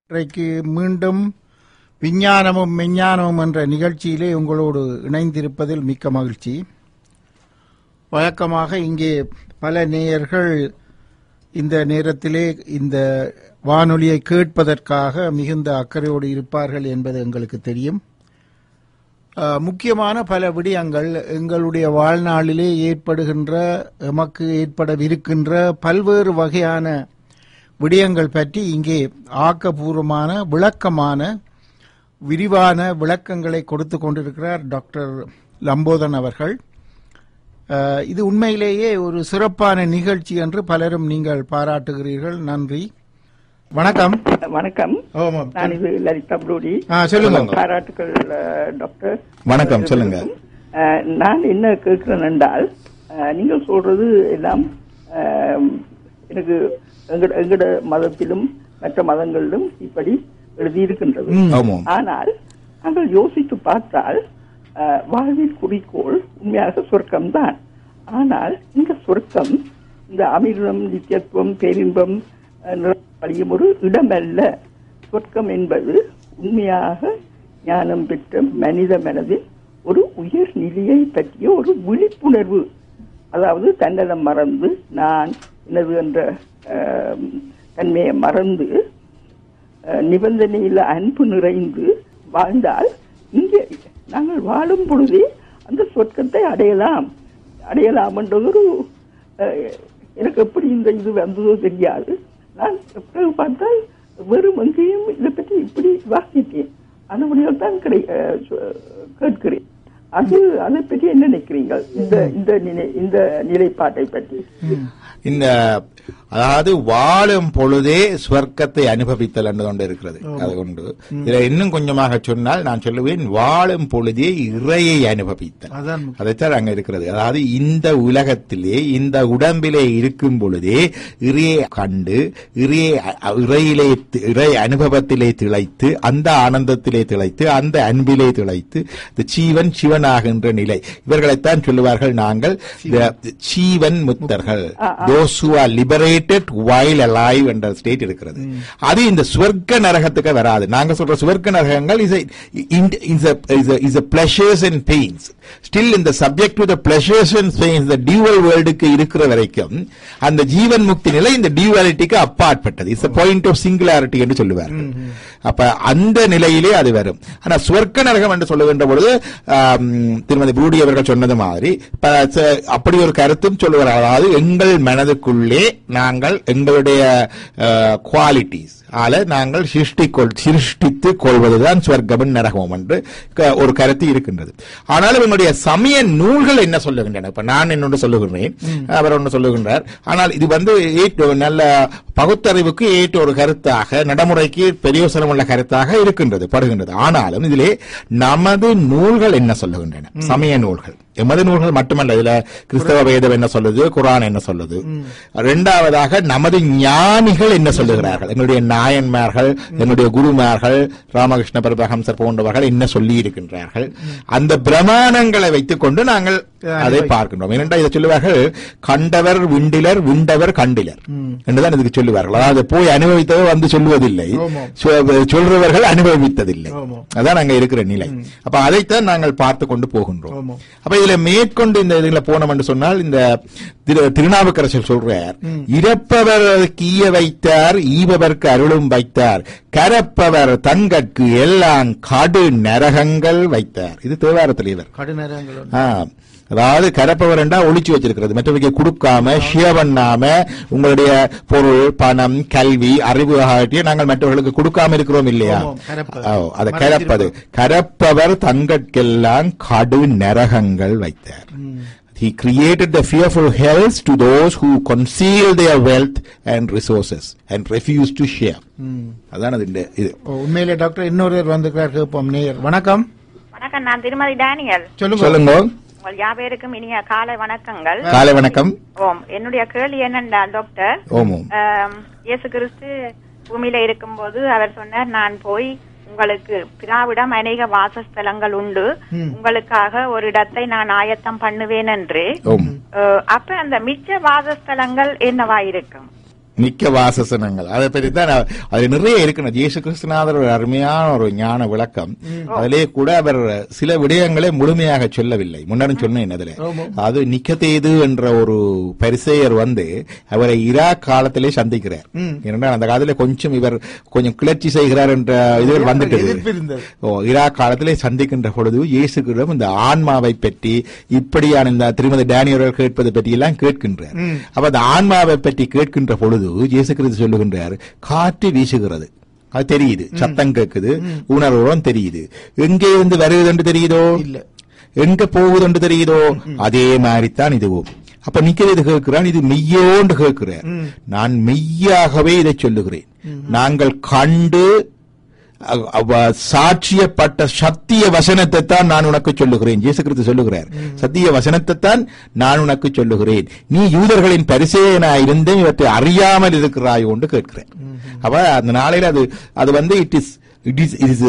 இன்றைக்கு மீண்டும் விஞ்ஞானமும் மெஞ்ஞானமும் என்ற நிகழ்ச்சியிலே உங்களோடு இணைந்திருப்பதில் மிக்க மகிழ்ச்சி வழக்கமாக இங்கே பல நேயர்கள் இந்த நேரத்திலே இந்த வானொலியை கேட்பதற்காக மிகுந்த அக்கறையோடு இருப்பார்கள் என்பது எங்களுக்கு தெரியும் அஹ், முக்கியமான பல விடயங்கள் எங்களுடைய வாழ்நாளிலே ஏற்படுகின்ற எமக்கு ஏற்படவிருக்கின்ற பல்வேறு வகையான விடயங்கள் பற்றி இங்கே ஆக்கபூர்வமான விளக்கமான விரிவான விளக்கங்களை கொடுத்து கொண்டிருக்கிறார் டாக்டர் லம்போதன் அவர்கள் அஹ், இது உண்மையிலேயே ஒரு சிறப்பான நிகழ்ச்சி என்று பலரும் நீங்கள் பாராட்டுகிறீர்கள் நன்றி வணக்கம் வணக்கம் ஆமாம். நான் இது லலிதா புரோடி ஆ, சொல்லுங்க பாராட்டுகள் அஹ், டாக்டர் வணக்கம், சொல்லுங்க. அஹ், நான் என்ன கேட்கிறேன் என்றால் அஹ், நீங்கள் சொல்றது எல்லாம் அஹ், எனக்கு எங்கட எங்கட மதத்திலும் மற்ற மதங்களிலும் இப்படி எழுதியிருக்கின்றது ஆமாம் ஆனால் நாங்கள் யோசித்து பார்த்தால் அஹ், வாழ்வின் குறிக்கோள் உண்மையாக சொர்க்கம்தான் ஆனால் இந்த சொர்க்கம் இந்த அமிர்தம் நித்தியத்துவம் பேரின்பம் அஹ், நிறப்பழியும் ஒரு இடமல்ல சொர்க்கம் என்பது உண்மையாக ஞானம் பெற்ற மனித மனதில் ஒரு உயர் நிலையை பற்றிய ஒரு விழிப்புணர்வு அதாவது தன்னலம் மறந்து நான் எனது என்ற அஹ், தன்மையை மறந்து அஹ், நிபந்தனையில் அன்பு நிறைந்து வாழ்ந்தால் இங்கே நாங்கள் வாழும் பொழுதே அந்த சொர்க்கத்தை அடையலாம் அடையலாம் என்றது ஒரு அஹ், எனக்கு எப்படி இந்த இது வந்ததோ தெரியாது நான் பிறகு பார்த்தால் வெறும் எங்கேயும் இதை பற்றி இப்படி வாசித்தேன் அந்த முடியால் தான் கிடை அஹ், சொ- கேட்கிறேன் அது அதை பற்றி என்ன நினைக்கிறீங்க இந்த இந்த நினை இந்த நிலைப்பாட்டை பற்றி இந்த அதாவது வாழும் பொழுதே ஸ்வர்க்கத்தை அனுபவித்தல் என்று கொண்டு இருக்கிறது அது கொண்டு இதுல இன்னும் கொஞ்சமாக சொன்னால் நான் சொல்லுவேன் வாழும் பொழுதே இறையை அனுபவித்தல் அதான் முக்கியம். அதைத்தான் அங்க இருக்கிறது அதாவது இந்த உலகத்திலே இந்த உடம்பிலே இருக்கும் பொழுதே இறையை கண்டு இறையை அ- இறையிலே தி- இறை அனுபவத்திலே திளைத்து அந்த ஆனந்தத்திலே திளைத்து அந்த அன்பிலே திளைத்து இந்த சீவன் சிவனாகின்ற நிலை இவர்களைத்தான் சொல்லுவார்கள் நாங்கள் the சீவன் முத்தர்கள் those who are liberated while alive என்ற ஸ்டேட் இருக்கிறது அது இந்த ஸ்வர்க்க நரகத்துக்கு வராது நாங்க சொல்ற ஸ்வர்க்க நரகங்கள் is is is pleasures and pains still in the subject to the pleasures and pains the dual வேர்ல்டுக்கு இருக்கிற வரைக்கும் அந்த ஜீவன் முக்தி நிலை இந்த டியூவாலிட்டிக்கு அப்பாற்பட்டது இட்ஸ் பாயிண்ட் ஆஃப் சிங்குலாரிட்டி என்று சொல்லுவார்கள் அப்ப அந்த நிலையிலே அது வரும் ஆனா ஸ்வர்க்க நரகம் என்று சொல்லுகின்ற பொழுது ஆம், திருமதி பூடி அவர்கள் சொன்னது மாதிரி ப- ச- அப்படி ஒரு கருத்தும் சொல்லுவார் அதாவது எங்கள் மனதுக்குள்ளே நாங்கள் எங்களுடைய குவாலிட்டிஸ் ஆல நாங்கள் சிருஷ்டிக்கொள் சிருஷ்டித்து கொள்வதுதான் ஸ்வர்க்கமும் நரகமும் என்று க- ஒரு கருத்து இருக்கின்றது ஆனாலும் எங்களுடைய சமய நூல்கள் என்ன சொல்லுகின்றன இப்ப நான் என்னொன்று சொல்லுகின்றேன் அவர் ஒன்று சொல்லுகின்றார் ஆனால் இது வந்து ஏற்ற- நல்ல பகுத்தறிவுக்கு ஏற்ற ஒரு கருத்தாக நடைமுறைக்கு பிரயோசனம் உள்ள கருத்தாக இருக்கின்றது படுகின்றது ஆனாலும் இதிலே நமது நூல்கள் என்ன சொல்லுகின்றன சமய நூல்கள் எமது நூல்கள் மட்டுமல்ல இதுல கிறிஸ்தவ வேதம் என்ன சொல்லுது குரான் என்ன சொல்லுது இரண்டாவதாக நமது ஞானிகள் என்ன சொல்லுகிறார்கள் எங்களுடைய நாயன்மார்கள் எங்களுடைய குருமார்கள் ராமகிருஷ்ண பரமஹம்சர் போன்றவர்கள் என்ன சொல்லி இருக்கின்றார்கள் அந்த பிரமாணங்களை வைத்துக் கொண்டு நாங்கள் அதை பார்க்கின்றோம் ஏனென்றால் இதை சொல்லுவார்கள் கண்டவர் விண்டிலர் விண்டவர் கண்டிலர் என்றுதான் இதுக்கு சொல்லுவார்கள் அதாவது போய் அனுபவித்தவர் வந்து சொல்லுவதில்லை ஆமாம். சொ- சொல்றவர்கள் அனுபவித்ததில்லை ஆமாம். அதான் அங்க இருக்கிற நிலை அப்ப அதைத்தான் நாங்கள் பார்த்து கொண்டு போகின்றோம் ஆமாம். அப்ப இதுல மேற்கொண்டு இந்த இதுல போனோம் என்று சொன்னால் இந்த திரு- திருநாவுக்கரசர் சொல்றார் இறப்பவர் ஈய வைத்தார் ஈபவர்க்கு அருளும் வைத்தார் கரப்பவர் தங்கட்கு எல்லாம் கடு நரகங்கள் வைத்தார் இது தேவாரத்தில் இவர் கடுநரங்கள் ஆ, அதாவது கரப்பவர் என்றா ஒளிச்சு வச்சிருக்கிறது மற்றவங்க கொடுக்காம ஷேர் பண்ணாம உங்களுடைய பொருள் பணம் கல்வி அறிவு ஆகிய நாங்கள் மற்றவர்களுக்கு கொடுக்காம இருக்கிறோம் இல்லையா ஆமாம், கரப்பது. ஓ, அதை கரப்பது கரப்பவர் தங்கட்கெல்லாம் கடு நரகங்கள் வைத்தார் He created the fearful hells to those who conceal their wealth and resources and refuse to share. அதான் அது இந்த இது ஓ, உண்மையிலே டாக்டர் இன்னொருவர் வந்திருக்கிறார் கேட்போம் நேயர் வணக்கம் வணக்கம் நான் திருமதி டேனியல் சொல்லுங்க சொல்லுங்க உங்கள் யாபேருக்கும் இனிய காலை வணக்கங்கள் காலை வணக்கம் ஓம் என்னுடைய கேள்வி என்னென்றால் டாக்டர் ஓமோ ஆம், இயேசு கிறிஸ்து பூமியில இருக்கும்போது அவர் சொன்னார் நான் போய் உங்களுக்கு பிதாவிடம் அநேக வாசஸ்தலங்கள் உண்டு உங்களுக்காக ஒரு இடத்தை நான் ஆயத்தம் பண்ணுவேன் என்று ஓம் அஹ், அப்ப அந்த மிச்ச வாசஸ்தலங்கள் என்னவா இருக்கும் மிக்க வாசசனங்கள் அதை பற்றி தான் நான்- அது நிறைய இருக்கணும் இயேசு கிறிஸ்துநாதர் ஒரு அருமையான ஒரு ஞான விளக்கம் அதிலே கூட அவர் சில விடயங்களை முழுமையாக சொல்லவில்லை முன்னரும் சொன்னேன் அதுல அது நிக்கதேது என்ற ஒரு பரிசெயர் வந்து அவரை ஈராக் காலத்திலே சந்திக்கிறார் ஏனென்றால் அந்த காலத்திலே கொஞ்சம் இவர் கொஞ்சம் கிளர்ச்சி செய்கிறார் என்ற இது வந்துட்டது எதிர்ப்பு இருந்தது. ஓ ஈராக் காலத்திலே சந்திக்கின்ற பொழுது இயேசுகிடம் இந்த ஆன்மாவை பற்றி இப்படியான இந்த திருமதி டேனியர்கள் கேட்பது பற்றி எல்லாம் கேட்கின்றார் அப்ப அந்த ஆன்மாவை பற்றி கேட்கின்ற பொழுது இயேசு கிறிஸ்து சொல்லுகின்றார் காற்று வீசுகிறது அது தெரியுது சத்தம் கேட்குது உணர்வுடன் தெரியுது எங்கே இருந்து வருகிறது என்று தெரியுதோ இல்ல. எங்க போகுது என்று தெரியுதோ அதே மாதிரித்தான் இதுவும் அப்ப நிக்கிறது கேட்கிறான் இது மெய்யோண்டு கேட்கிறார் நான் மெய்யாகவே இதை சொல்லுகிறேன் நாங்கள் கண்டு அ- அவ- சாட்சியப்பட்ட சத்திய வசனத்தை தான் நான் உனக்கு சொல்லுகிறேன் இயேசு கிறிஸ்து சொல்லுகிறார் சத்திய வசனத்தை தான் நான் உனக்கு சொல்லுகிறேன் நீ யூதர்களின் பரிசேனா இருந்தேன் இவற்றை அறியாமல் இருக்கிறாய் என்று கேட்கிறேன் அப்ப அந்த நாளையில அது அது வந்து it is it is it is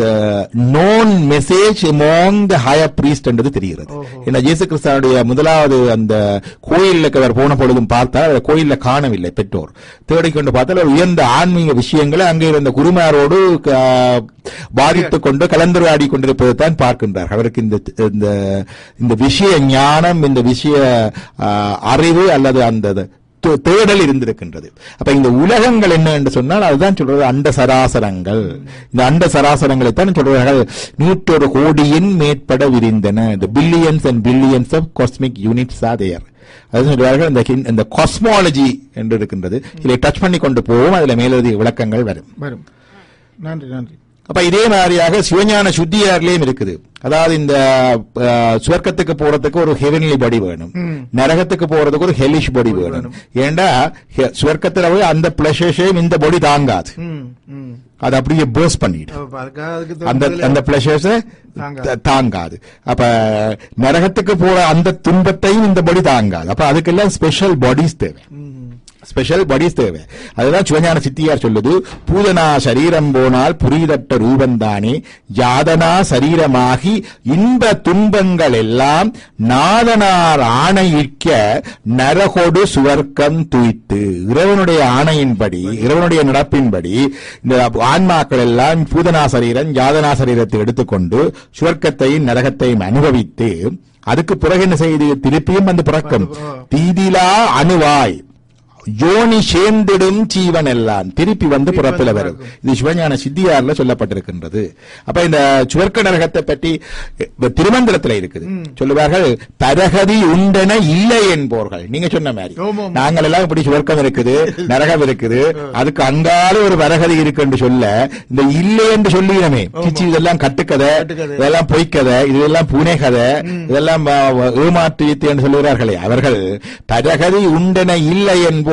known message among the higher priest என்றது தெரிகிறது ஏன்னா இயேசு கிறிஸ்தாவுடைய முதலாவது அந்த கோயிலுக்கு அவர் போன பொழுதும் பார்த்தால் அவர் கோயில்ல காணவில்லை பெற்றோர் தேடிக்கொண்டு பார்த்தால் அவர் உயர்ந்த ஆன்மீக விஷயங்களை அங்கே இருந்த குருமாரோடு க- வாதித்துக் கொண்டு கலந்துரையாடி கொண்டிருப்பதை தான் பார்க்கின்றார் அவருக்கு இந்த இந்த இந்த விஷய ஞானம் இந்த விஷய ஆ, அறிவு அல்லது அந்த தே- தேடல் இருந்திருக்கின்றது அப்ப இந்த உலகங்கள் என்ன என்று சொன்னால் அதுதான் சொல்றது அண்ட சராசரங்கள் இந்த அண்ட சராசரங்களை தான் சொல்றார்கள் நூற்றொரு கோடியின் மேற்பட விரிந்தன இந்த billions and billions of cosmic units are there அது சொல்றார்கள் இந்த ஹின்- இந்த காஸ்மாலஜி என்று இருக்கின்றது இதை டச் பண்ணி கொண்டு போவோம் அதுல மேலதிக விளக்கங்கள் வரும் வரும் நன்றி நன்றி அப்ப இதே மாதிரியாக சிவஞான சுத்தியாரிலையும் இருக்குது அதாவது இந்த அஹ், சுவர்க்கத்துக்கு போறதுக்கு ஒரு ஹெவன்லி பாடி வேணும் நரகத்துக்கு போறதுக்கு ஒரு ஹெலிஷ் பாடி வேணும் ஏண்டா ஹெ- சுவர்க்கத்துல போய் அந்த பிளஷர்ஸையும் இந்த பாடி தாங்காது ம், ம். அது அப்படியே பேர்ஸ் பண்ணிடும் அப்ப அதுக்காக அதுக்கு அந்த முதல்ல- அந்த பிளஷர்ஸ் தாங்காது. தாங்காது அப்ப நரகத்துக்கு போற அந்த துன்பத்தையும் இந்த பாடி தாங்காது அப்ப அதுக்கெல்லாம் ஸ்பெஷல் பாடிஸ் தேவை ஸ்பெஷல் பாடிஸ் தேவை அதுதான் சிவஞான சித்தியார் சொல்லுது பூதனா சரீரம் போனால் புரிதட்ட ரூபந்தானே யாதனா சரீரமாகி இன்ப துன்பங்கள் எல்லாம் நாதனார் ஆணையிற்க நரகொடு சுவர்க்கம் துய்த்து இறைவனுடைய ஆணையின்படி இறைவனுடைய நடப்பின்படி இந்த ஆன்மாக்கள் எல்லாம் பூதனா சரீரம் யாதனா சரீரத்தை எடுத்துக்கொண்டு சுவர்க்கத்தையும் நரகத்தையும் அனுபவித்து அதுக்கு பிறகு என்ன செய்து திருப்பியும் வந்து பிறக்கும் தீதிலா அணுவாய் யோனி சேர்ந்திடும் ஜீவன் எல்லாம் திருப்பி வந்து பிறப்பில வரும் இது சிவஞான சித்தியார்ல சொல்லப்பட்டிருக்கின்றது அப்ப இந்த சுவர்க்க நரகத்தை பற்றி அஹ், திருமந்திரத்துல இருக்குது சொல்லுவார்கள் பரகதி உண்டன இல்லை என்போர்கள் நீங்க சொன்ன மாதிரி ஆமாம். நாங்கள் எல்லாம் இப்படி சுவர்க்கம் இருக்குது நரகம் இருக்குது அதுக்கு அங்கால ஒரு வரகதி இருக்கு என்று சொல்ல இந்த இல்லை என்று சொல்லிடமே சிச்சி இதெல்லாம் கட்டுக்கதை கட்டுக்கதை. இதெல்லாம் பொய்க்கதை இதெல்லாம் பூனை கதை இதெல்லாம் வ- வ- ஏமாற்று வித்தை என்று சொல்லுகிறார்களே அவர்கள் பரகதி உண்டன இல்லை என்போர்கள்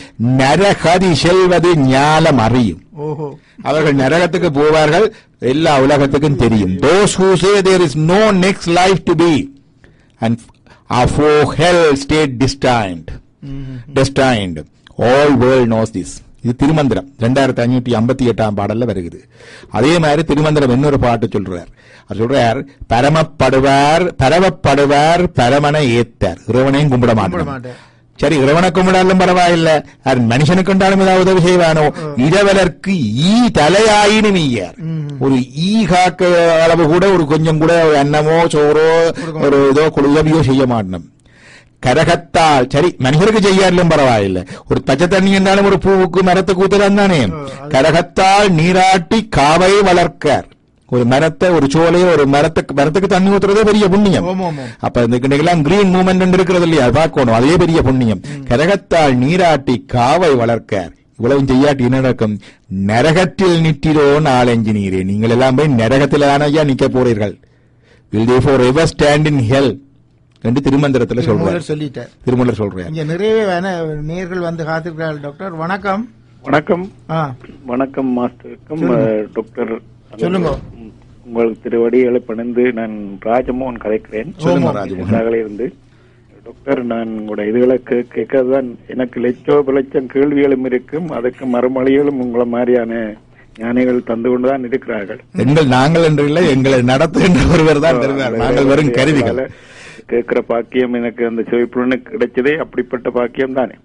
நரகதி செல்வது ஞாலம் அறியும் ஓஹோ அவர்கள் நரகத்துக்கு போவார்கள் எல்லா உலகத்துக்கும் தெரியும் those who say there is no next life to be and are for hell state destined destined all world knows this இது திருமந்திரம் ரெண்டாயிரத்தி ஐநூத்தி ஐம்பத்தி எட்டாம் பாடல்ல வருகிறது அதே மாதிரி திருமந்திரம் இன்னொரு பாட்டு சொல்றார் அவர் சொல்றார் பரமப்படுவார் பரவப்படுவார் பரமனை ஏத்தார் இறைவனையும் கும்பிட கும்பிட மாட்டார் மாட்டார். சரி இறைவனை கும்பிடாலும் பரவாயில்ல அது மனுஷனுக்கு உண்டாலும் ஏதாவது உதவி செய்வானோ இரவலர்க்கு ஈ தலையாயினும் ஈயார் ஒரு ஈ காக்க அளவு கூட ஒரு கொஞ்சம் கூட ஒரு அன்னமோ சோறோ ஒரு இதோ கொடு- உதவியோ செய்ய மாட்டோம் கரகத்தால் சரி மனுஷருக்கு செய்யாலும் பரவாயில்ல ஒரு பச்சை தண்ணி என்றாலும் ஒரு பூவுக்கு மரத்துக்கு ஊத்தலாம் தானே கரகத்தால் நீராட்டி காவை வளர்க்கார் ஒரு மரத்தை ஒரு சோலையை ஒரு மரத்துக்கு மரத்துக்கு தண்ணி ஊத்துறதே பெரிய புண்ணியம் ஆமா, ஆமா. அப்ப இந்த இன்னைக்கெல்லாம் கிரீன் மூவ்மெண்ட் இருக்கிறது இல்லையா அது பார்க்கணும் அதே பெரிய புண்ணியம் கரகத்தால் நீராட்டி காவை வளர்க்க இவ்வளவு செய்யாட்டி என்ன நடக்கும் நரகத்தில் நிற்றிரோ நாலஞ்சு நீரே நீங்கள் எல்லாம் போய் நரகத்தில் ஐயா நிக்க போறீர்கள் will they forever stand in hell என்று திருமந்திரத்துல சொல்றார் திருமூலர் சொல்லிட்டார் திருமூலர் சொல்றார் இங்க நிறைய வேண நேர்கள் வந்து காத்திருக்கிறார்கள் டாக்டர் வணக்கம் வணக்கம் ஆ வணக்கம் மாஸ்டருக்கும் சொல்லுங்க. அஹ், டாக்டர் சொல்லுங்க. உம், உங்கள் திருவடிகளை பணிந்து நான் ராஜமோகன் கதைக்கிறேன் சொல்லுங்க ராஜமோகன் இருந்து டாக்டர் நான் உங்களோட இதுகளை கே- கேட்கறதுதான் எனக்கு லட்சோ லட்சம் கேள்விகளும் இருக்கும் அதுக்கு மறுமொழிகளும் உங்களை மாதிரியான ஞானிகள் தந்து கொண்டுதான் இருக்கிறார்கள் எங்கள் நாங்கள் என்று இல்லை எங்களை நடத்துகின்ற ஒருவர் தான் தருவார் நாங்கள் வெறும் கருவிகள் கேட்கிற பாக்கியம் எனக்கு அந்த சிவப்புலனுக்கு கிடைச்சதே அப்படிப்பட்ட பாக்கியம் தானே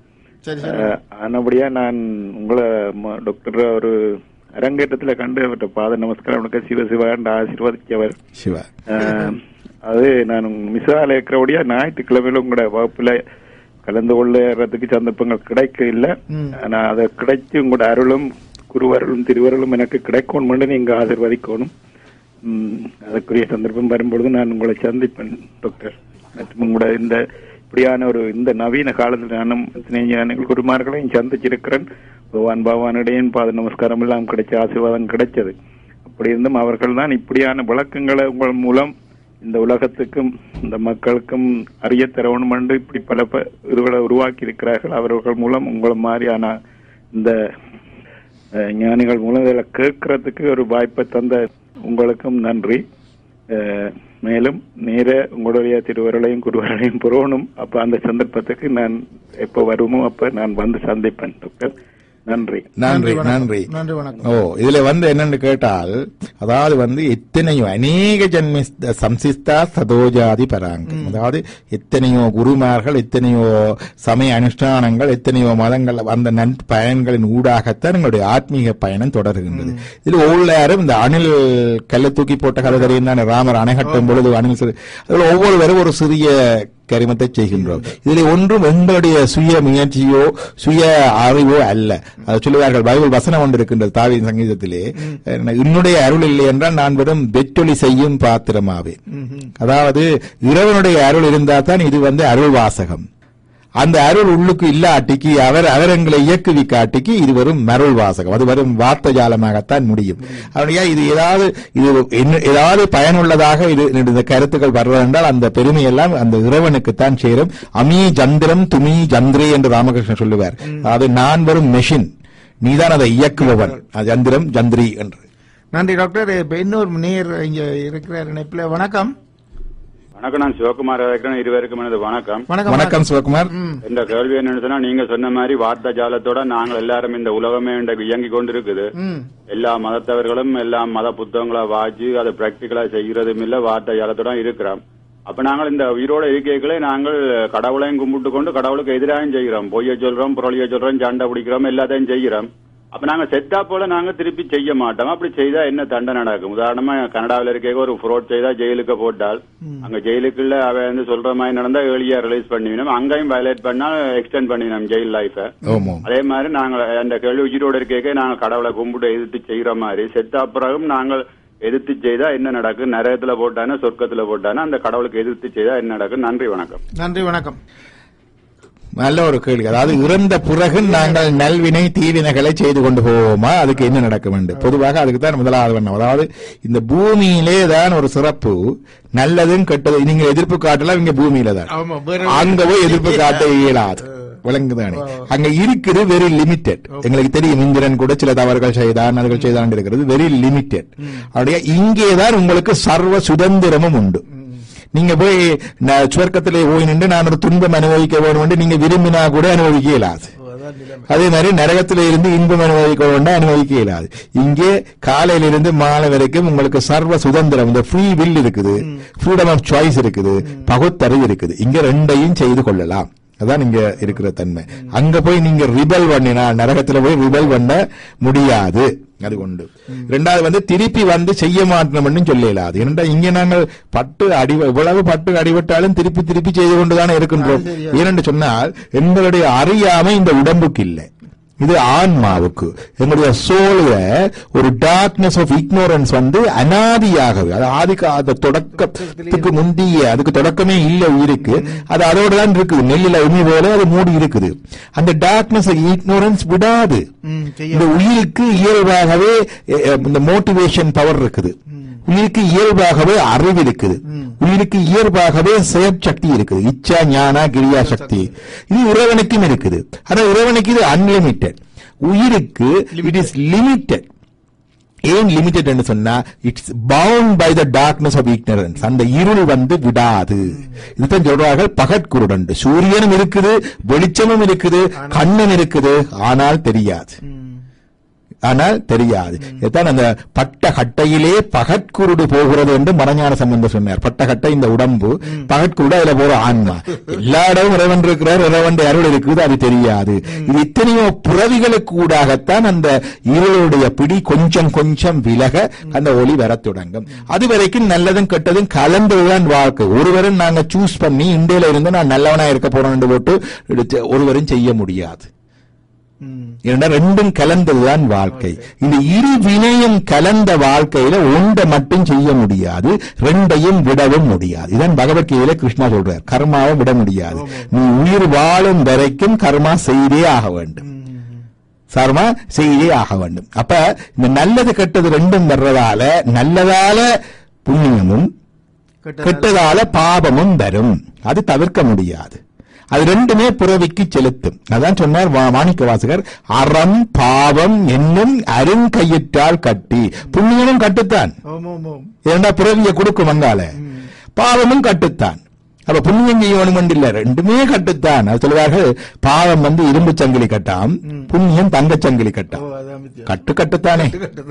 சரி சரி அஹ், ஆனபடியா நான் உங்களை ம- டாக்டர் ஒரு அரங்கேற்றத்துல கண்டு அவர்கிட்ட பாத நமஸ்காரம் உனக்கு சிவ சிவாண்டு ஆசீர்வதிச்சவர் சிவா அஹ், அது நான் மிசால இருக்கிறபடியா ஞாயிற்றுக்கிழமையில உங்களோட வகுப்புல கலந்து கொள்ளுறதுக்கு சந்தர்ப்பங்கள் கிடைக்க இல்ல ம். ஆனா அதை கிடைச்சு உங்களோட அருளும் குருவருளும் திருவருளும் எனக்கு கிடைக்கணும் நீங்க ஆசீர்வதிக்கணும் ம், அதற்குரிய சந்தர்ப்பம் வரும்பொழுது நான் உங்களை சந்திப்பேன் டாக்டர் மற்றும் உங்களோட இந்த இப்படியான ஒரு இந்த நவீன காலத்தில் நானும் ஞானிகள் குருமார்களையும் சந்திச்சிருக்கிறேன் பகவான் பகவானிடையும் பாத நமஸ்காரம் எல்லாம் கிடைச்ச ஆசீர்வாதம் கிடைச்சது அப்படி இருந்தும் அவர்கள் தான் இப்படியான விளக்கங்களை உங்கள் மூலம் இந்த உலகத்துக்கும் இந்த மக்களுக்கும் அறிய தரவணும் என்று இப்படி பல ப- இதுகளை உருவாக்கி இருக்கிறார்கள் அவர்கள் மூலம் உங்களை மாதிரியான இந்த அஹ், ஞானிகள் மூலம் இதில் கேட்கறதுக்கு ஒரு வாய்ப்பை தந்த உங்களுக்கும் நன்றி அஹ், மேலும் நேர உங்களுடைய திருவருளையும் குருவருளையும் புறவணும் அப்ப அந்த சந்தர்ப்பத்துக்கு நான் எப்ப வருமோ அப்ப நான் வந்து சந்திப்பேன் டாக்டர் நன்றி நன்றி வணக்கம். நன்றி நன்றி வணக்கம் ஓ இதுல வந்து என்னன்னு கேட்டால் அதாவது வந்து எத்தனையோ அநேக ஜன்மி சம்சிஸ்தா சதோஜாதி பராங்கம் அதாவது எத்தனையோ குருமார்கள் எத்தனையோ சமய அனுஷ்டானங்கள் எத்தனையோ மதங்கள் அந்த நன் பயன்களின் ஊடாகத்தான் எங்களுடைய ஆத்மீக பயணம் தொடர்கின்றது இதுல ஒவ்வொரு இந்த அணில் கல்ல தூக்கி போட்ட கதை தெரியும் தானே ராமர் அணை கட்டும் பொழுது அணில் சிறு அதுல ஒவ்வொருவரும் ஒரு சிறிய கரிமத்தை செய்கின்றோம் இதில் ஒன்றும் எங்களுடைய சுய முயற்சியோ சுய அறிவோ அல்ல அது சொல்லுவார்கள் பைபிள் வசனம் ஒன்று இருக்கின்றது தாவி சங்கீதத்திலே என்னுடைய அருள் இல்லை என்றால் நான் வெறும் வெற்றொலி செய்யும் பாத்திரமாவேன் அதாவது இறைவனுடைய அருள் இருந்தால் தான் இது வந்து அருள் வாசகம் அந்த அருள் உள்ளுக்கு இல்லாட்டிக்கு அவர் அவர் எங்களை இயக்குவிக்காட்டிக்கு இது வரும் மருள் வாசகம் அது வரும் வார்த்தை ஜாலமாகத்தான் முடியும் அப்படியா இது ஏதாவது இது என்ன- ஏதாவது பயனுள்ளதாக இது இந்த கருத்துக்கள் வர்றதென்றால் அந்த பெருமை எல்லாம் அந்த இறைவனுக்குத்தான் சேரும் அமி ஜந்திரம் துமி ஜந்திரே என்று ராமகிருஷ்ணன் சொல்லுவார் அதாவது நான் வரும் மெஷின் நீதான் அதை இயக்குபவன் அது ஜந்திரம் ஜந்திரி என்று நன்றி டாக்டர் இப்ப இன்னொரு நேர் இங்க இருக்கிறார் இணைப்புல வணக்கம் வணக்கம் நான் சிவகுமார் இருக்கிறேன் இருவருக்கும் எனது வணக்கம் வணக்கம் வணக்கம் சிவகுமார் ம். இந்த கேள்வி என்னன்னு சொன்னா நீங்க சொன்ன மாதிரி வார்த்தை ஜாலத்தோட நாங்கள் எல்லாரும் இந்த உலகமே இன்றைக்கு இயங்கி கொண்டிருக்குது ம் எல்லா மதத்தவர்களும் எல்லா மத புத்தகங்களை வாசி அதை பிராக்டிகலா செய்யறதும் இல்ல வார்த்தை ஜாலத்தோட இருக்கிறோம் அப்ப நாங்கள் இந்த உயிரோட இருக்கைகளே நாங்கள் கடவுளையும் கும்பிட்டு கொண்டு கடவுளுக்கு எதிராகவும் செய்கிறோம் பொய்ய சொல்றோம் புரளிய சொல்றோம் சண்டை பிடிக்கிறோம் எல்லாத்தையும் செய்கிறோம் அப்ப நாங்க செத்தா போல நாங்க திருப்பி செய்ய மாட்டோம் அப்படி செய்தா என்ன தண்டனை நடக்கும் உதாரணமா கனடாவில் இருக்க ஒரு ஃப்ராட் செய்தா ஜெயிலுக்கு போட்டால் அங்க ஜெயிலுக்குள்ள அவ வந்து சொல்ற மாதிரி நடந்தா ஏர்லியா ரிலீஸ் பண்ணிவிடும் அங்கேயும் வயலேட் பண்ணா எக்ஸ்டெண்ட் பண்ணினோம் ஜெயில் லைஃப ஓமோ அதே மாதிரி நாங்க அந்த கேள்வி உயிரோட இருக்க நாங்க கடவுளை கும்பிட்டு எதிர்த்து செய்யற மாதிரி செத்தா பிறகும் நாங்கள் எதிர்த்து செய்தா என்ன நடக்கும் நரகத்துல போட்டானா சொர்க்கத்துல போட்டானா அந்த கடவுளுக்கு எதிர்த்து செய்தா என்ன நடக்கும் நன்றி வணக்கம் நன்றி வணக்கம் நல்ல ஒரு கேள்வி அதாவது இறந்த பிறகு நாங்கள் நல்வினை தீவினைகளை செய்து கொண்டு போவோமா அதுக்கு என்ன நடக்க வேண்டும் பொதுவாக அதுக்கு தான் முதலாவது வண்ணம் அதாவது இந்த பூமியிலே தான் ஒரு சிறப்பு நல்லதும் கெட்டது நீங்க எதிர்ப்பு காட்டலாம் இங்க பூமியில தான் ஆமா, வேற- அங்க போய் எதிர்ப்பு காட்ட இயலாது விளங்குதானே அங்க இருக்குது வெரி லிமிடெட் எங்களுக்கு தெரியும் இந்திரன் கூட சில தவறுகள் செய்தான் அதுகள் செய்தான் இருக்கிறது வெரி லிமிடெட் அப்படியே இங்கேதான் உங்களுக்கு சர்வ சுதந்திரமும் உண்டு நீங்க போய் ந- சுவர்க்கத்திலே போய் நின்று நான் ஒரு துன்பம் அனுபவிக்க வேண்டும் என்று நீங்க விரும்பினா கூட அனுபவிக்க இயலாது அதே மாதிரி நரகத்தில இருந்து இன்பம் அனுபவிக்க வேண்டாம் அனுபவிக்க இயலாது இங்கே காலையில இருந்து மாலை வரைக்கும் உங்களுக்கு சர்வ சுதந்திரம் இந்த ஃப்ரீ வில் இருக்குது ஃப்ரீடம் ஆஃப் சாய்ஸ் இருக்குது பகுத்தறிவு இருக்குது இங்க ரெண்டையும் செய்து கொள்ளலாம் அதான் இங்க இருக்கிற தன்மை அங்க போய் நீங்க ரிபல் பண்ணினா நரகத்துல போய் ரிபல் பண்ண முடியாது அது உண்டு ரெண்டாவது வந்து திருப்பி வந்து செய்ய மாட்டோம்னு சொல்லலாது ஏனென்றா இங்க நாங்கள் பட்டு அடி இவ்வளவு பட்டு அடிபட்டாலும் திருப்பி திருப்பி செய்து கொண்டுதானே இருக்கின்றோம் ஏனென்று சொன்னால் எங்களுடைய அறியாமை இந்த உடம்புக்கு இல்லை இது ஆன்மாவுக்கு எங்களுடைய சோல்ல ஒரு டார்க்னஸ் ஆஃப் இக்னோரன்ஸ் வந்து அனாதியாகவே அது ஆதிக்க அந்த தொடக்கத்துக்கு முந்திய அதுக்கு தொடக்கமே இல்ல உயிருக்கு அது அதோட தான் இருக்குது நெல்லில உமி போல அது மூடி இருக்குது அந்த டார்க்னஸ் இக்னோரன்ஸ் விடாது ம், செய்ய இந்த உயிருக்கு இயல்பாகவே எ, எ, இந்த மோட்டிவேஷன் பவர் இருக்குது உயிருக்கு இயல்பாகவே அறிவு இருக்குது உயிருக்கு இயல்பாகவே செயற்சக்தி இருக்குது இச்சா ஞானா கிரியா சக்தி இது இறைவனுக்கும் இருக்குது ஆனா இறைவனுக்கு இது அன்லிமிட்டெட் உயிருக்கு இட் இஸ் லிமிட்டெட் ஏன் லிமிட்டட் என்று சொன்னா it's bound by the darkness of ignorance அந்த இருள் வந்து விடாது இதுதான் சொல்றார்கள் பகற்குருடன் சூரியனும் இருக்குது வெளிச்சமும் இருக்குது கண்ணன் இருக்குது ஆனால் தெரியாது ஆனால் தெரியாது இதுதான் அந்த பட்ட கட்டையிலே பகற்குருடு போகிறது என்று மரஞான சம்பந்தர் சொன்னார் பட்ட கட்டை இந்த உடம்பு பகற்குருடு அதுல போற ஆன்மா எல்லா இடமும் இறைவன் இருக்கிறார் இறைவன் அருள் இருக்குது அது தெரியாது இது இத்தனையோ புறவிகளுக்கு ஊடாகத்தான் அந்த இருளுடைய பிடி கொஞ்சம் கொஞ்சம் விலக அந்த ஒளி வரத் தொடங்கும் அது வரைக்கும் நல்லதும் கெட்டதும் கலந்ததுதான் வாழ்க்கை ஒருவரும் நாங்க சூஸ் பண்ணி இந்தியில இருந்து நான் நல்லவனா இருக்க போறேன் போட்டு எடுத்து ஒருவரும் செய்ய முடியாது ஏன்னா ரெண்டும் கலந்ததுதான் வாழ்க்கை இந்த இரு வினையும் கலந்த வாழ்க்கையில ஒன்றை மட்டும் செய்ய முடியாது ரெண்டையும் விடவும் முடியாது இதான் பகவத்கீதையில கிருஷ்ணா சொல்றார் கர்மாவை விட முடியாது நீ உயிர் வாழும் வரைக்கும் கர்மா செய்தே ஆக வேண்டும் சர்மா செய்தே ஆக வேண்டும் அப்ப இந்த நல்லது கெட்டது ரெண்டும் வர்றதால நல்லதால புண்ணியமும் கெட்டதால பாபமும் வரும் அது தவிர்க்க முடியாது அது ரெண்டுமே புறவிக்கு செலுத்தும் அதான் சொன்னார் வா- மாணிக்க வாசகர் அறம் பாவம் என்னும் அருங்கயிற்றால் கட்டி புண்ணியமும் கட்டுத்தான் ஓம் ஓம் ஓம் இரண்டா பிறவிய கொடுக்கும் அங்கால பாவமும் கட்டுத்தான் அப்ப புண்ணியம் செய்யணும் இல்ல ரெண்டுமே கட்டுத்தான் அது சொல்லுவார்கள் பாவம் வந்து இரும்பு சங்கிலி கட்டாம் புண்ணியம் தங்கச் சங்கிலி ஓ கட்டாம் அதான் வித்தியாசம். கட்டு கட்டுத்தானே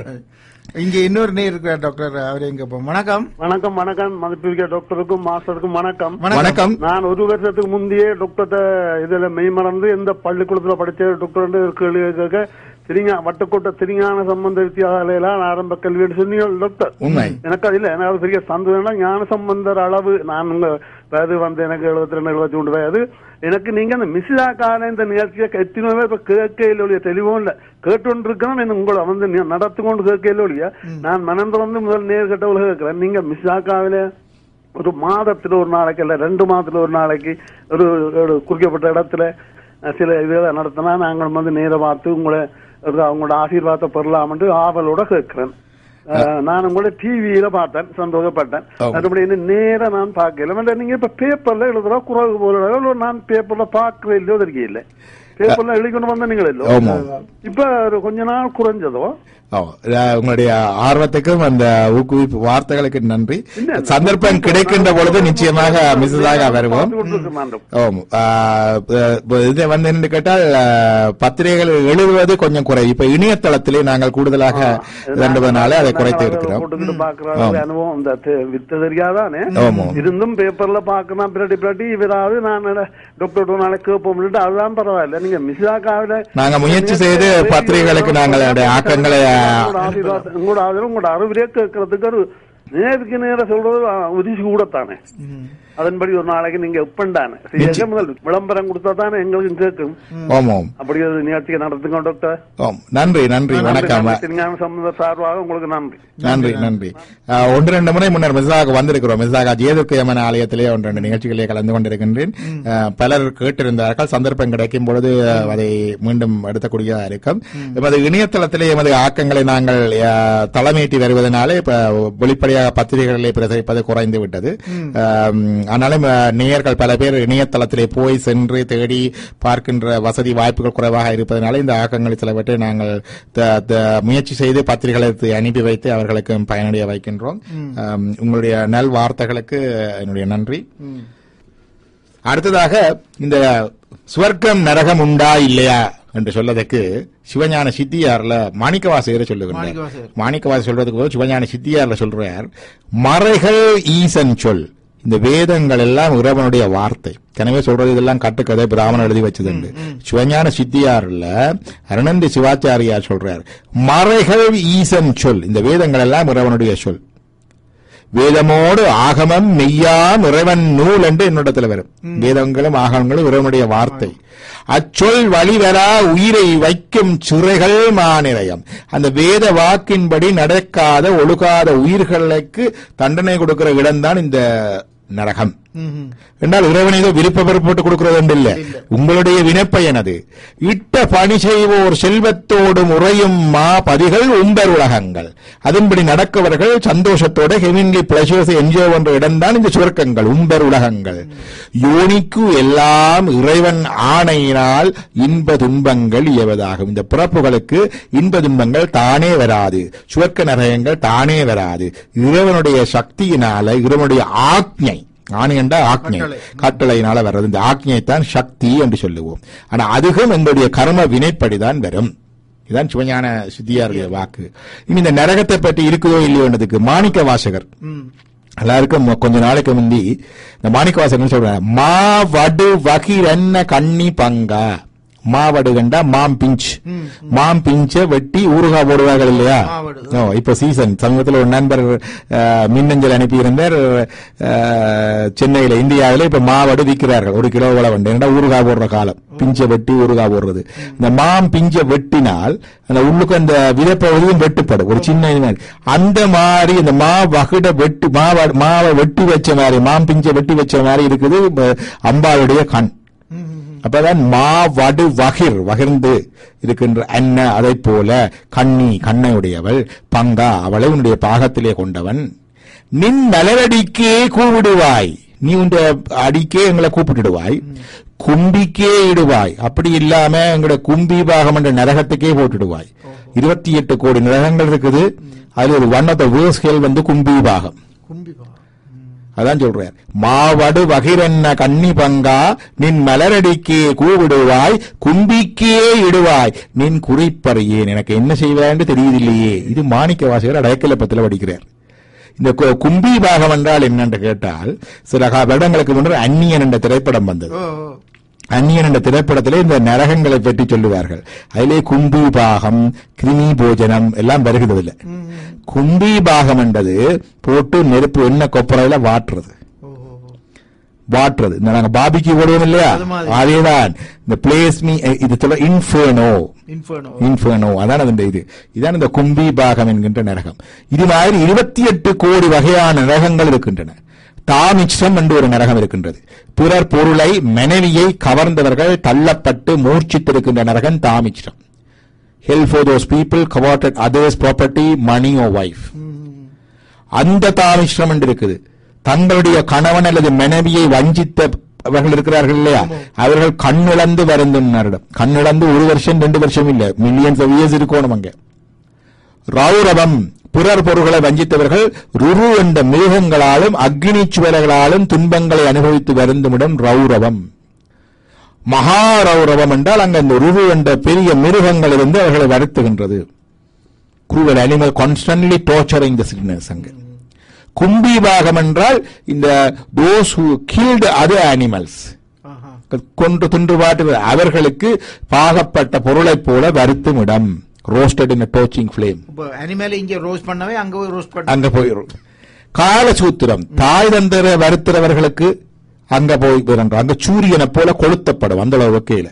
இங்க இன்னொரு நேர் இருக்கிறார் டாக்டர் அவரே எங்க போ வணக்கம் வணக்கம் வணக்கம் மதிப்பிற்க டாக்டருக்கும் மாஸ்டருக்கும் வணக்கம் வணக்கம் நான் ஒரு வருஷத்துக்கு முந்தையே டாக்டர்கிட்ட இதுல மெய்மறந்து எந்த பள்ளிக்கூடத்துல படிச்ச டாக்டர் ஒரு கேள்வி கேட்க திரிங்கா வட்டக்கோட்டை திரிஞான சம்பந்த வித்தியாலயில ஆரம்ப கல்வின்னு சொன்னீங்க டாக்டர் உண்மை எனக்கு அது இல்ல எனக்கு அது பெரிய சந்தோஷம் ஞான சம்பந்தர் அளவு நான் உங்க வயது வந்து எனக்கு எழுபத்தி ரெண்டு எழுபத்தி மூணு வயது எனக்கு நீங்க அந்த மிஸ்ஸா கால இந்த நிகழ்ச்சியை எத்தனை இப்ப கேட்கையில் ஒழிய தெளிவும் இல்ல கேட்டு இருக்கணும் எனக்கு உங்களை வந்து நீ நடத்து கொண்டு கேட்கையில் ஒழிய நான் மனம் திறந்து முதல் நேர் கட்டவள கேட்கிறேன் நீங்க மிஸ்ஸாக்காவில ஒரு மாதத்துல ஒரு நாளைக்கு இல்ல ரெண்டு மாதத்துல ஒரு நாளைக்கு ஒரு ஒரு குறிக்கப்பட்ட இடத்துல அஹ், சில இதை நடத்தினா நாங்கள் வந்து நேர பார்த்து உங்களை ஒரு அவங்களோட ஆசீர்வாதத்தை பெறலாம்னு ஆவலோட கேட்கிறேன் அஹ், நான் உங்களோட டிவியில பார்த்தேன் சந்தோஷப்பட்டேன் ஆமா. மறுபடி இன்னும் நேரா நான் பார்க்கல மற்ற நீங்க இப்ப பேப்பர்ல எழுதுறா குறவு போல நான் பேப்பர்ல பார்க்கவே இல்லையோ தெரியல பேப்பர்ல எழுதி கொண்டு வந்த நீங்கள் இல்லோ ஆமா. இப்ப ஒரு கொஞ்ச நாள் குறைஞ்சதோ ஓ, அஹ், உங்களுடைய ஆர்வத்துக்கும் அந்த ஊக்குவிப்பு வார்த்தைகளுக்கு நன்றி இல்ல, சந்தர்ப்பம் கிடைக்கின்ற பொழுது நிச்சயமாக மிஸ்ஸாக வருவோம் பார்த்து கொண்டிருக்கிறேன் நான். ஆம். ஆஹ், இப்ப இது வந்து என்ன கேட்டால் ஆஹ், பத்திரிகைகள் எழுதுவது கொஞ்சம் குறை இப்ப இணையதளத்திலே நாங்கள் கூடுதலாக தண்டுவதனால அதை குறைத்து நாங்கள் இருக்கிறோம் போட்டுக்கிட்டு பார்க்கிற ஒரு அனுபவம் இந்த தெ- வித்து தெரியாதானே ஆமா. இருந்தும் பேப்பர்ல பார்க்கலாம் பின்னாடி பின்னாடி இவராவது நான் டாக்டர் ஒரு நாளைக்கு கேட்போம் அதுதான் பரவாயில்ல நீங்க மிஸ்ஸாக்காவில நாங்க முயற்சி செய்து பத்திரிகைகளுக்கு நாங்கள் அதனுடைய ஆக்கங்களை உங்களோட ஆசீர்வாதம், உங்களோட ஆதரவு உங்களோட அறிவுரையே கேட்கறதுக்கு ஒரு நேருக்கு நேர சொல்றது அஹ், உதவி கூடத்தானே அதன்படி ஒரு நாளைக்கு நீங்க எப்பண்டானே சரியாக முதல் விளம்பரம் கொடுத்தா தானே எங்களுக்கும் கேட்கும் ஓம் ஓம் அப்படி ஒரு நிகழ்ச்சியை நடத்துங்க டாக்டர் ஓம் நன்றி நன்றி வணக்கம் திருஞான சம்பந்த சார்பாக உங்களுக்கு நன்றி நன்றி நன்றி ஆஹ், ஒன்று ரெண்டு முறை முன்னர் மிஸ்ஸாக வந்திருக்கிறோம் மிஸ்ஸாக ஜேதுர்க்கயமன ஆலயத்திலே ஒன்று ரெண்டு நிகழ்ச்சிகளிலே கலந்து கொண்டிருக்கின்றேன் ஆஹ், பலர் கேட்டிருந்தார்கள் சந்தர்ப்பம் கிடைக்கும் பொழுது ஆஹ், அதை மீண்டும் எடுத்தக்கூடியதாக இருக்கும் எமது இணையதளத்திலே எமது ஆக்கங்களை நாங்கள் ஆஹ், தலைமையேற்றி வருவதனாலே இப்ப வெளிப்படையாக பத்திரிகைகளிலே பிரசரிப்பது குறைந்து விட்டது ஆம், ஆனாலும் ஆஹ், நேயர்கள் பல பேர் இணையதளத்திலே போய் சென்று தேடி பார்க்கின்ற வசதி வாய்ப்புகள் குறைவாக இருப்பதனால இந்த ஆக்கங்களை சிலவற்றை நாங்கள் த- த- முயற்சி செய்து பத்திரிகைகளுக்கு அனுப்பி வைத்து அவர்களுக்கு பயனடைய வைக்கின்றோம் ஆம், உங்களுடைய நல் வார்த்தைகளுக்கு என்னுடைய நன்றி அடுத்ததாக இந்த சுவர்க்கம் நரகம் உண்டா இல்லையா என்று சொல்லதற்கு சிவஞான சித்தியார்ல மாணிக்கவாசகர் சொல்லுகிறார் மாணிக்கவாசகர். மாணிக்கவாசகர் சொல்றதுக்கு பதில் சிவஞான சித்தியார்ல சொல்றார் மறைகள் ஈசன் சொல் இந்த வேதங்கள் எல்லாம் இறைவனுடைய வார்த்தை எனவே சொல்றது இதெல்லாம் கட்டுக்கதை பிராமணன் எழுதி வச்சதுண்டு சிவஞான சித்தியார்ல அருணந்தி சிவாச்சாரியார் சொல்றார் மறைகள் ஈசன் சொல் இந்த வேதங்கள் எல்லாம் இறைவனுடைய சொல் வேதமோடு ஆகமம் மெய்யாம் இறைவன் நூல் என்று என்னிடத்தில் வரும் வேதங்களும் ஆகமங்களும் இறைவனுடைய வார்த்தை அச்சொல் வழிவரா உயிரை வைக்கும் சிறைகள் மாநிலையம் அந்த வேத வாக்கின்படி நடக்காத ஒழுகாத உயிர்களுக்கு தண்டனை கொடுக்கிற இடம்தான் இந்த நரகம் என்றால் இறைவன் ஏதோ விருப்ப போட்டு கொடுக்கிறது என்று இல்ல உங்களுடைய வினைப்பயன் அது இட்ட பணி செய்வோர் செல்வத்தோடும் உறையும் மா பதிகள் உம்பர் உலகங்கள் அதன்படி நடக்கவர்கள் சந்தோஷத்தோட ஹெவின்லி பிளஷர்ஸ் என்ஜாய் பண்ற இடம்தான் இந்த சுவர்க்கங்கள் உம்பர் உலகங்கள் யோனிக்கு எல்லாம் இறைவன் ஆணையினால் இன்ப துன்பங்கள் இயவதாகும் இந்த பிறப்புகளுக்கு இன்ப துன்பங்கள் தானே வராது சுவர்க்க நரகங்கள் தானே வராது இறைவனுடைய சக்தியினால இறைவனுடைய ஆக்ஞை ஆணை என்றா ஆக்ஞை கட்டளை. கட்டளையினால வர்றது இந்த ஆக்ஞைத்தான் சக்தி என்று சொல்லுவோம் ஆனா அதுவும் எங்களுடைய கர்ம வினைப்படிதான் வரும் இதான் சிவஞான சித்தியாருடைய வாக்கு இனி இந்த நரகத்தை பற்றி இருக்குதோ இல்லையோன்றதுக்கு மாணிக்க வாசகர் எல்லாருக்கும் மொ- கொஞ்ச நாளைக்கு முந்தி இந்த மாணிக்க வாசகர் சொல்றாங்க மா வடு வகிரன்ன கண்ணி பங்கா மாவடு கண்டா மாம் பிஞ்ச் மாம் பிஞ்ச வெட்டி ஊறுகா போடுவார்கள் இல்லையா மாவடு. ஓ, இப்ப சீசன் சமீபத்தில் ஒரு நண்பர் அஹ், மின்னஞ்சல் அனுப்பியிருந்தார் அஹ், சென்னையில இந்தியாவில இப்ப மாவடு விற்கிறார்கள் ஒரு கிலோ விலை வந்து ஏன்னா ஊறுகா போடுற காலம் பிஞ்ச வெட்டி ஊறுகா போடுறது இந்த மாம் பிஞ்ச வெட்டினால் அந்த உள்ளுக்கு அந்த விதைப்பகுதியும் வெட்டுப்படும் ஒரு சின்ன இது மாதிரி. அந்த மாதிரி இந்த மா வகுட வெட்டு மாவ மாவை வெட்டி வச்ச மாதிரி மாம் பிஞ்ச வெட்டி வச்ச மாதிரி இருக்குது அஹ், அம்பாளுடைய கண் அப்பதான் மா வடு வகிர் வகிர்ந்து இருக்கின்ற அன்ன அதை போல கண்ணி கண்ணையுடையவள் பங்கா அவளை உன்னுடைய பாகத்திலே கொண்டவன் நின் மலரடிக்கே கூவிடுவாய் நீ உன்ற அடிக்கே எங்களை கூப்பிட்டுடுவாய் கும்பிக்கே இடுவாய் அப்படி இல்லாம எங்களோட கும்பி பாகம் என்ற நரகத்துக்கே போட்டுடுவாய் இருபத்தி எட்டு கோடி நரகங்கள் இருக்குது அதுல ஒரு ஒன் ஆஃப் த வேர்ஸ் வந்து கும்பி பாகம் கும்பிபா அதான் சொல்றார் மாவடு வகிரன்ன கன்னி பங்கா நின் மலரடிக்கே கூவிடுவாய் கும்பிக்கே இடுவாய் நின் குறிப்பறியேன் எனக்கு என்ன செய்வான்னு தெரியுதில்லையே இது மாணிக்க வாசகர் அடைக்கலப்பத்தில் படிக்கிறார் இந்த கு- கும்பி பாகம் என்றால் என்னன்னு கேட்டால் சில கா- வருடங்களுக்கு முன்னர் அந்நியன் என்ற திரைப்படம் வந்தது ஓ ஓ. அந்நியன் என்ற திரைப்படத்திலே இந்த நரகங்களை பற்றி சொல்லுவார்கள் அதிலே கும்பி பாகம் கிருமி போஜனம் எல்லாம் வருகிறது இல்ல கும்பி பாகம் என்றது போட்டு நெருப்பு எண்ணெய் கொப்பரையில வாட்டுறது ஓ, ஓ, ஓ. வாட்டுறது இந்த நாங்க பாபிக்கு போடுவோம் இல்லையா அது மாதிரி. அதேதான் இந்த பிளேஸ் மீ இது சொல்ல இன்ஃபர்னோ இன்ஃபர்னோ இன்ஃபர்னோ அதான் அந்த இது இதான் இந்த கும்பி பாகம் என்கின்ற நரகம் இது மாதிரி இருபத்தி எட்டு கோடி வகையான நரகங்கள் இருக்கின்றன தாமிச்சம் என்று ஒரு நரகம் இருக்கின்றது பிறர் பொருளை மனைவியை கவர்ந்தவர்கள் தள்ளப்பட்டு மூர்ச்சித்திருக்கின்ற நரகம் தாமிச்சம் hell for those people coveted others property money or wife அந்த தாமிஸ்ரம் என்று இருக்குது தங்களுடைய கணவன் அல்லது மனைவியை வஞ்சித்த அவர்கள் இருக்கிறார்கள் இல்லையா அவர்கள் கண்ணிழந்து வருந்தும் நரடம் கண்ணிழந்து ஒரு வருஷம் ரெண்டு வருஷம் இல்ல மில்லியன்ஸ் ஆஃப் இயர்ஸ் இருக்கணும் அங்க ரௌரவம் பிறர் பொருள்களை வஞ்சித்தவர்கள் ருரு என்ற மிருகங்களாலும் அக்னி சுவர்களாலும் துன்பங்களை அனுபவித்து வருந்துமிடம் ரௌரவம் மகாரௌரவம் என்றால் அங்க இந்த ருரு என்ற பெரிய மிருகங்கள் இருந்து அவர்களை வருத்துகின்றது cruel animal constantly torturing the sickness அங்க கும்பி பாகம் என்றால் இந்த those who killed other animals ஆஹா. கொன்று துன்று பாட்டு அவர்களுக்கு பாகப்பட்ட பொருளைப் போல வருத்தும் இடம் ரோஸ்டட் இன் டோச்சிங் ஃபிளேம் இப்ப அனிமேல இங்க ரோஸ்ட் பண்ணவே அங்க போய் ரோஸ்ட் பண்ண அங்க போயிரும் காலசூத்திரம் தாய் தந்தர வருத்துறவர்களுக்கு அங்க போய் விரண்டோம் அங்க சூரியனை போல கொளுத்தப்படும் அந்த அளவு வகையில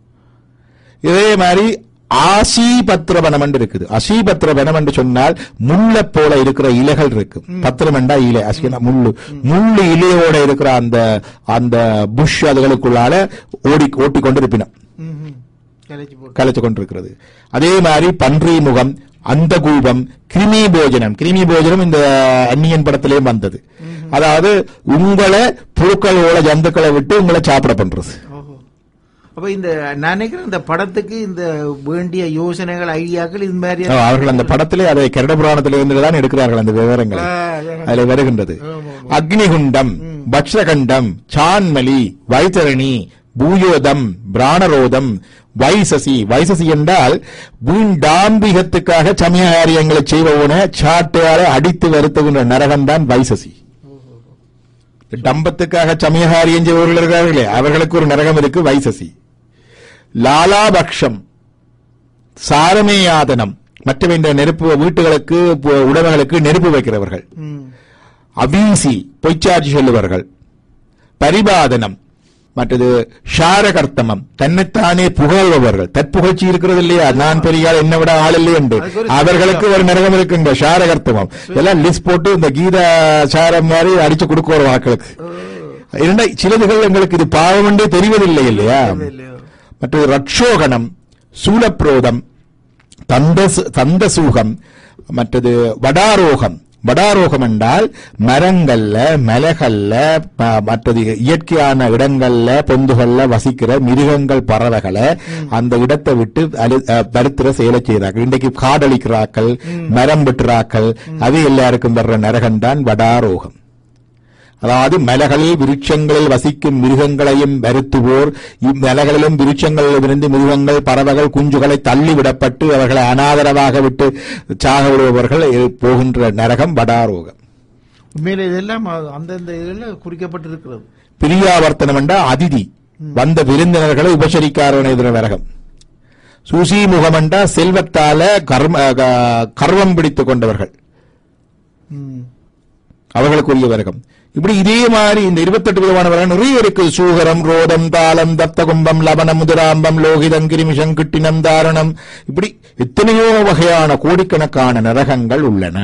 இதே மாதிரி ஆசீபத்திரவனம் என்று இருக்குது அசீபத்திரவனம் என்று சொன்னால் முள்ள போல இருக்கிற இலைகள் இருக்கு பத்திரம் என்றா இலை அசினா முள்ளு முள்ளு இலையோட இருக்கிற அந்த அந்த புஷ் அதுகளுக்குள்ளால ஓடி ஓட்டி கொண்டிருப்பினம் ம்ஹும். கலைச்சு போட்டு கலைச்சு கொண்டிருக்கிறது அதே மாதிரி பன்றி முகம் அந்த கூபம் கிருமி போஜனம் கிருமி போஜனம் இந்த அந்நியன் படத்திலேயும் வந்தது அதாவது உங்களை புழுக்களோட ஜந்துக்களை விட்டு உங்களை சாப்பிட பண்றது ஓஹோ அப்ப இந்த நான் நினைக்கிறேன் இந்த படத்துக்கு இந்த வேண்டிய யோசனைகள் ஐடியாக்கள் இது மாதிரி ஆ, அவர்கள் அந்த படத்திலே அதை கருட புராணத்திலிருந்து தான் எடுக்கிறார்கள் அந்த விவரங்களை ஆ, அதான். அதில் வருகின்றது அக்னிகுண்டம் பட்சகண்டம் சான்மலி வைத்தரணி பூயோதம் பிராணரோதம் வைசசி வைசசி என்றால் வீண்டாம்பிகத்துக்காக சமய காரியங்களை செய்பவன சாட்டையால அடித்து வருத்துகின்ற நரகம்தான் வைசசி டம்பத்துக்காக சமய காரியம் செய்பவர்கள் இருக்கிறார்களே அவர்களுக்கு ஒரு நரகம் இருக்கு வைசசி லாலாபக்ஷம் சாரமேயாதனம் மற்ற இந்த நெருப்பு வீட்டுகளுக்கு பு- உடைமைகளுக்கு நெருப்பு வைக்கிறவர்கள் ம். அவீசி பொய்ச்சாட்சி சொல்லுவார்கள் பரிபாதனம் மற்றது ஷாரகர்த்தமம் தன்னைத்தானே புகழ்பவர்கள் தற்புகழ்ச்சி இருக்கிறது இல்லையா நான் பெரிய ஆள் என்னை விட ஆள் இல்லை என்று அதுக்கு ஒரு அவர்களுக்கு ஒரு நரகம் இருக்குங்க ஷாரகர்த்தமம் எல்லாம் லிஸ்ட் போட்டு இந்த கீதா சாரம் மாதிரி அடிச்சு கொடுக்க ஒரு வாக்களுக்கு இரண்டா சிலதுகள் எங்களுக்கு இது பாவம் என்றே தெரிவதில்லை இல்லையா இல்லையோ. மற்றது ரட்சோகணம் சூலப்ரோதம் தந்தசு தந்தசூகம் மற்றது வடாரோகம் வடாரோகம் என்றால் மரங்கள்ல மலைகள்ல ம- மற்றது இயற்கையான இடங்கள்ல பொந்துகள்ல வசிக்கிற மிருகங்கள் பறவைகளை அந்த இடத்தை விட்டு அழு- அஹ், வருத்துற செயலை செய்கிறார்கள் இன்றைக்கு காடழிக்கிறாக்கள் மரம் வெட்டுறாக்கள் அது எல்லாருக்கும் வர்ற நரகம்தான் வடாரோகம் அதாவது மலைகளில் விருட்சங்களில் வசிக்கும் மிருகங்களையும் வருத்துவோர் இம்மலைகளிலும் விருட்சங்களிலும் இருந்து மிருகங்கள் பறவைகள் குஞ்சுகளை தள்ளிவிடப்பட்டு அவர்களை அனாதரவாக விட்டு சாக விடுபவர்கள் போகின்ற நரகம் வடாரோகம் உண்மையில இதெல்லாம் அ- அந்தந்த இதில் குறிக்கப்பட்டிருக்கிறது பிரியாவர்த்தனம் என்ற அதிதி வந்த விருந்தினர்களை உபசரிக்காரன் எதிர நரகம் சுசி முகமண்டா செல்வத்தால கர்ம க- கர்வம் பிடித்துக் கொண்டவர்கள் ம். அவர்களுக்குரிய வர்க்கம் இப்படி இதே மாதிரி இந்த இருபத்தெட்டு விதமான வர்க்கம் நிறைய இருக்கு சூகரம் ரோதம் தாளம் தப்தகும்பம் லவணம் முதுராம்பம் லோகிதம் கிரிமிஷம் கிட்டினம் தாரணம் இப்படி எத்தனையோ வகையான கோடிக்கணக்கான நரகங்கள் உள்ளன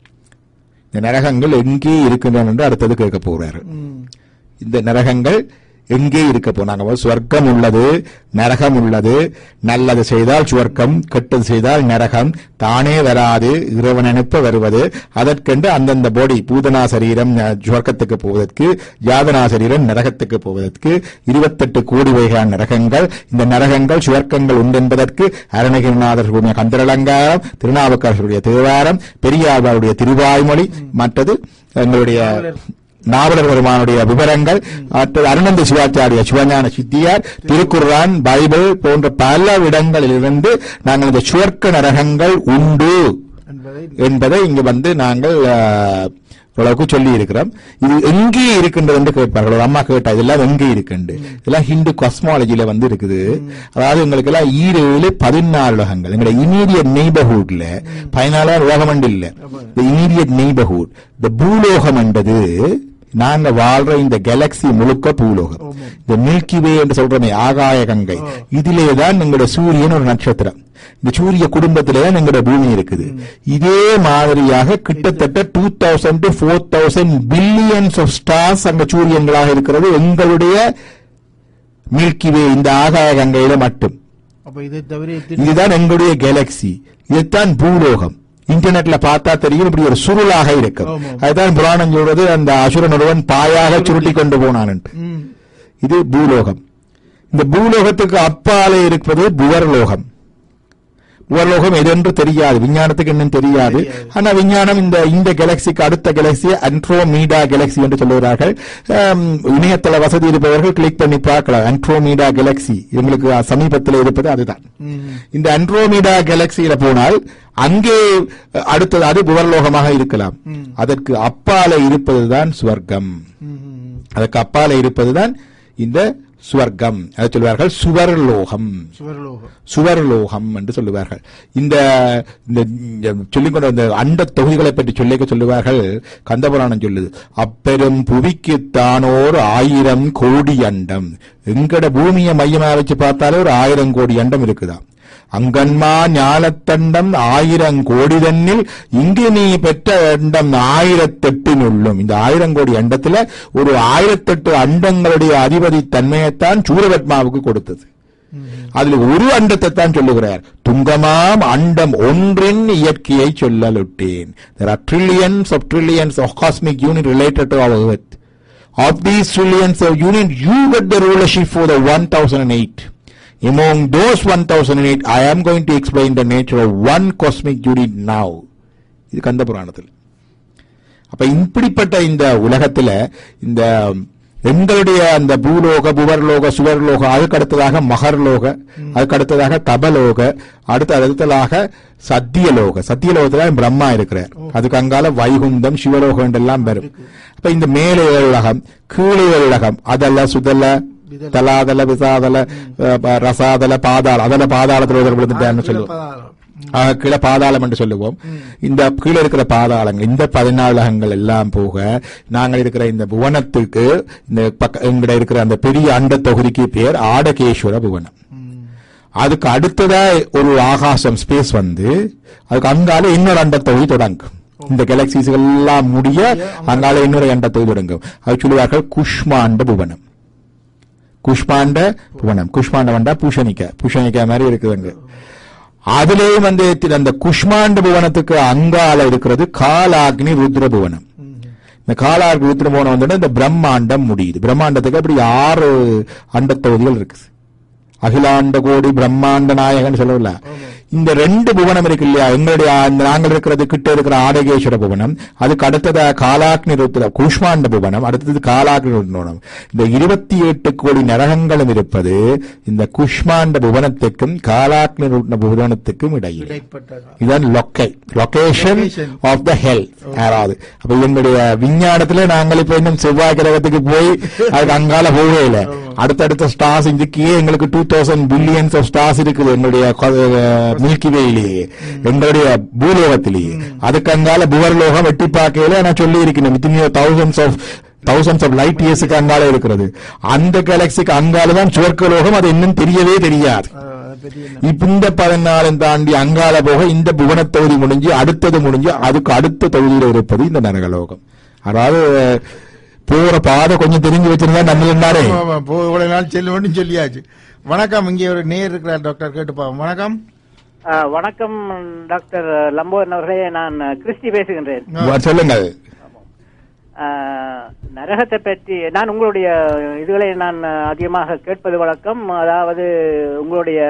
இந்த நரகங்கள் எங்கே இருக்கின்றன என்று அடுத்தது கேட்க போறாரு ம். இந்த நரகங்கள் எங்கே இருக்க போனாங்க சுவர்க்கம் உள்ளது நரகம் உள்ளது நல்லது செய்தால் சுவர்க்கம் கெட்டது செய்தால் நரகம் தானே வராது இறைவன் அனுப்ப வருவது அதற்கென்று அந்தந்த பாடி பூதனா சரீரம் அஹ், சுவர்க்கத்துக்கு போவதற்கு யாதனா சரீரம் நரகத்துக்கு போவதற்கு இருபத்தெட்டு கோடி வகையான நரகங்கள் இந்த நரகங்கள் சுவர்க்கங்கள் உண்டு என்பதற்கு அருணகிரிநாதர் கூறிய கந்தரலங்காரம் திருநாவுக்கரசருடைய தேவாரம் பெரியாழ்வாருடைய திருவாய்மொழி மற்றது எங்களுடைய நாவலர் பெருமானுடைய விவரங்கள் மற்றது அருணந்த சிவாச்சாரிய சிவஞான சித்தியார் திருக்குர்ஆன் பைபிள் போன்ற பல இடங்களிலிருந்து நாங்கள் இந்த சுவர்க்க நரகங்கள் உண்டு என்பதை என்பதை இங்கு வந்து நாங்கள் ஆ, ஓரளவுக்கு சொல்லி இருக்கிறோம் இது எங்கே இருக்கின்றது என்று கேட்பார்கள் ஒரு அம்மா கேட்டா இதெல்லாம் எங்கே இருக்குண்டு இதெல்லாம் ஹிந்து காஸ்மாலஜில வந்து இருக்குது அதாவது உங்களுக்கு எல்லாம் ஈரேழு பதினாறு உலகங்கள் எங்களுடைய இமீடியட் நெய்பர்ஹுட்ல பதினாலாயிரம் உலகம் உண்டு இல்ல இந்த இமீடியட் நெய்பர்ஹுட் இந்த பூலோகம் என்றது நாங்க வாழ்ற இந்த கேலக்சி முழுக்க பூலோகம் இந்த மில்கி வே என்று சொல்றோமே ஆகாய கங்கை இதிலே தான் எங்களுடைய சூரியன் ஒரு நட்சத்திரம் இந்த சூரிய குடும்பத்திலே தான் எங்களுடைய பூமி இருக்குது இதே மாதிரியாக கிட்டத்தட்ட two thousand to four thousand billions of stars அங்க சூரியன்களாக இருக்கிறது எங்களுடைய மில்கி வே இந்த ஆகாய கங்கையில மட்டும் அப்ப இதை தவிர எத்தனை- இதுதான் எங்களுடைய கேலக்சி இதுதான் பூலோகம் இன்டர்நெட்ல பார்த்தா தெரியும் இப்படி ஒரு சுருளாக இருக்கும் ஆமா. அதுதான் புராணம் சொல்றது அந்த அசுரன் ஒருவன் பாயாக சுருட்டி கொண்டு போனான் ம். இது பூலோகம் இந்த பூலோகத்துக்கு அப்பாலே இருப்பது புவர்லோகம் புவர்லோகம் எதென்று தெரியாது விஞ்ஞானத்துக்கு இன்னும் தெரியாது ஆனா விஞ்ஞானம் இந்த இந்த கேலக்சிக்கு அடுத்த கேலக்சி அன்ட்ரோமீடா கேலக்சி என்று சொல்லுகிறார்கள் ஆம், இணையதள வசதி இருப்பவர்கள் கிளிக் பண்ணி பார்க்கலாம் அன்ட்ரோமீடா கேலக்சி எங்களுக்கு சமீபத்தில் இருப்பது அதுதான் ம். இந்த அன்ட்ரோமீடா கேலக்சியில போனால் அங்கே அஹ், அடுத்தது அது புவர்லோகமாக இருக்கலாம் அதற்கு அப்பால இருப்பதுதான் சுவர்க்கம் ம், ம். அதற்கு அப்பால இருப்பதுதான் இந்த சுவர்க்கம் அதை சொல்வார்கள் சுவர்லோகம் சுவர்லோகம் சுவர்லோகம் என்று சொல்லுவார்கள் இந்த இந்த இந்த சொல்லிக்கொண்ட இந்த அண்ட தொகுதிகளை பற்றி சொல்லிக்க சொல்லுவார்கள் கந்தபுராணம் சொல்லுது அப்பெரும் புவிக்கு தானோர் ஆயிரம் கோடி அண்டம் எங்கட பூமியை மையமா வச்சு பார்த்தாலே ஒரு ஆயிரம் கோடி அண்டம் இருக்குதாம் அங்கன்மா ஞானத்தண்டம் ஆயிரம் கோடி தன்னில் இங்கு நீ பெற்ற அண்டம் ஆயிரத்தெட்டினுள்ளும் இந்த ஆயிரம் கோடி அண்டத்துல ஒரு ஆயிரத்தெட்டு அண்டங்களுடைய அதிபதி தன்மையைத்தான் சூரபத்மாவுக்கு கொடுத்தது அதுல ஒரு அண்டத்தை தான் சொல்லுகிறார் துங்கமாம் அண்டம் ஒன்றின் இயற்கையை சொல்லலுட்டேன் there are trillions of trillions of cosmic unit related to our earth of these trillions of unit you get the rulership for the 1008 among those 1008 i am going to explain the nature of one cosmic unit now இது கந்த புராணத்தில் அப்ப இப்படிப்பட்ட இந்த உலகத்துல இந்த எங்களுடைய அந்த பூலோக புவர்லோக சுவர்லோக அதுக்கு அடுத்ததாக மகர்லோக அதுக்கு அடுத்ததாக தபலோக அடுத்த அடுத்ததாக சத்தியலோக சத்தியலோகத்துல பிரம்மா இருக்கிறார் அதுக்கு அங்கால வைகுந்தம் சிவலோகம் எல்லாம் வரும் அப்ப இந்த மேலே ஏழு உலகம் கீழே ஏழு உலகம் அதல்ல சுதல்ல தலாதல விசாதல அஹ், ரசாதல பாதாள அதல பாதாளத்தில் ஒருத்தர் விழுந்துட்டான்னு சொல்லுவோம் பதாரம். ஆஹ், கீழே பாதாளம் என்று சொல்லுவோம் இந்த கீழே இருக்கிற பாதாளங்கள் இந்த பதினாலகங்கள் எல்லாம் போக நாங்கள் இருக்கிற இந்த புவனத்துக்கு இந்த பக்க எங்கட இருக்கிற அந்த பெரிய அண்ட தொகுதிக்கு பேர் ஆடகேஸ்வர புவனம் அதுக்கு அடுத்ததா ஒரு ஆகாசம் ஸ்பேஸ் வந்து அதுக்கு அங்கால இன்னொரு அண்ட தொகுதி தொடங்கும் இந்த கேலக்சிஸ் எல்லாம் முடிய அங்கால இன்னொரு அண்ட தொகுதி தொடங்கும் அது சொல்லுவார்கள் குஷ்மாண்ட புவனம் குஷ்மாண்ட புவனம் குஷ்மாண்ட வண்டா பூஷணிக்கா பூஷணிக்கா மாதிரி இருக்குதுங்க அதுலயும் வந்து தி- அந்த குஷ்மாண்ட புவனத்துக்கு அங்கால இருக்கிறது காலாக்னி ருத்ர புவனம் இந்த காலாக்னி ருத்ர புவனம் வந்து இந்த பிரம்மாண்டம் முடியுது பிரம்மாண்டத்துக்கு அப்படி ஆறு அண்ட தொகுதிகள் இருக்குது அகிலாண்ட கோடி பிரம்மாண்ட நாயகன் சொல்லல இந்த ரெண்டு புவனம் இருக்கு இல்லையா எங்களுடைய அந்த நாங்கள் இருக்கிறது கிட்ட இருக்கிற ஆடகேஸ்வர புவனம் அதுக்கு அடுத்தது காலாக்னி ருத்ர கூஷ்மாண்ட புவனம் அடுத்தது காலாக்னி புவனம் இந்த இருபத்தி எட்டு கோடி நரகங்களும் இருப்பது இந்த குஷ்மாண்ட புவனத்துக்கும் காலாக்னி ருத்ன புவனத்துக்கும் இடையில் இடைப்பட்ட இதுதான் லொக்கை location Location. Of the health யாராவது அப்ப எங்களுடைய விஞ்ஞானத்துல நாங்கள் இப்ப இன்னும் செவ்வாய் கிரகத்துக்கு போய் அதுக்கு அங்கால போகவே இல்லை அடுத்தடுத்த ஸ்டார்ஸ் இதுக்கே எங்களுக்கு two thousand billions of stars இருக்குது எங்களுடைய மில்கி வேயிலேயே எங்களுடைய பூலோகத்திலேயே அதுக்கு அங்கால புவர்லோகம் வெட்டி பார்க்கையில நான் சொல்லி இருக்கேன் within thousands of thousands of light இயர்ஸுக்கு அங்கால இருக்கிறது அந்த கேலக்சிக்கு அங்கால தான் சுவர்க்கலோகம் அது இன்னும் தெரியவே தெரியாது அதை பற்றி என்ன? இப்ப இந்த பதினாலும் தாண்டி அங்கால போக இந்த புவன தொகுதி முடிஞ்சு அடுத்தது முடிஞ்சு அதுக்கு அடுத்த தொகுதியில இருப்பது இந்த நரகலோகம் அதாவது போற பாதை கொஞ்சம் தெரிஞ்சு வச்சிருந்தா நம்ம இருந்தாரே ஆமா, ஆமா, போ இவ்வளவு நாள் செல்லுவோம்னு சொல்லியாச்சு வணக்கம் இங்கே ஒரு நேர் இருக்கிறார் டாக்டர் கேட்டுப்பாங்க வணக்கம் ஆ, வணக்கம் டாக்டர் லம்போன் அவர்களே நான் கிறிஸ்டி பேசுகின்றேன் வா, சொல்லுங்கள் ஆ, நரகத்தை பற்றி நான் உங்களுடைய இதுகளை நான் அதிகமாக கேட்பது வழக்கம் அதாவது உங்களுடைய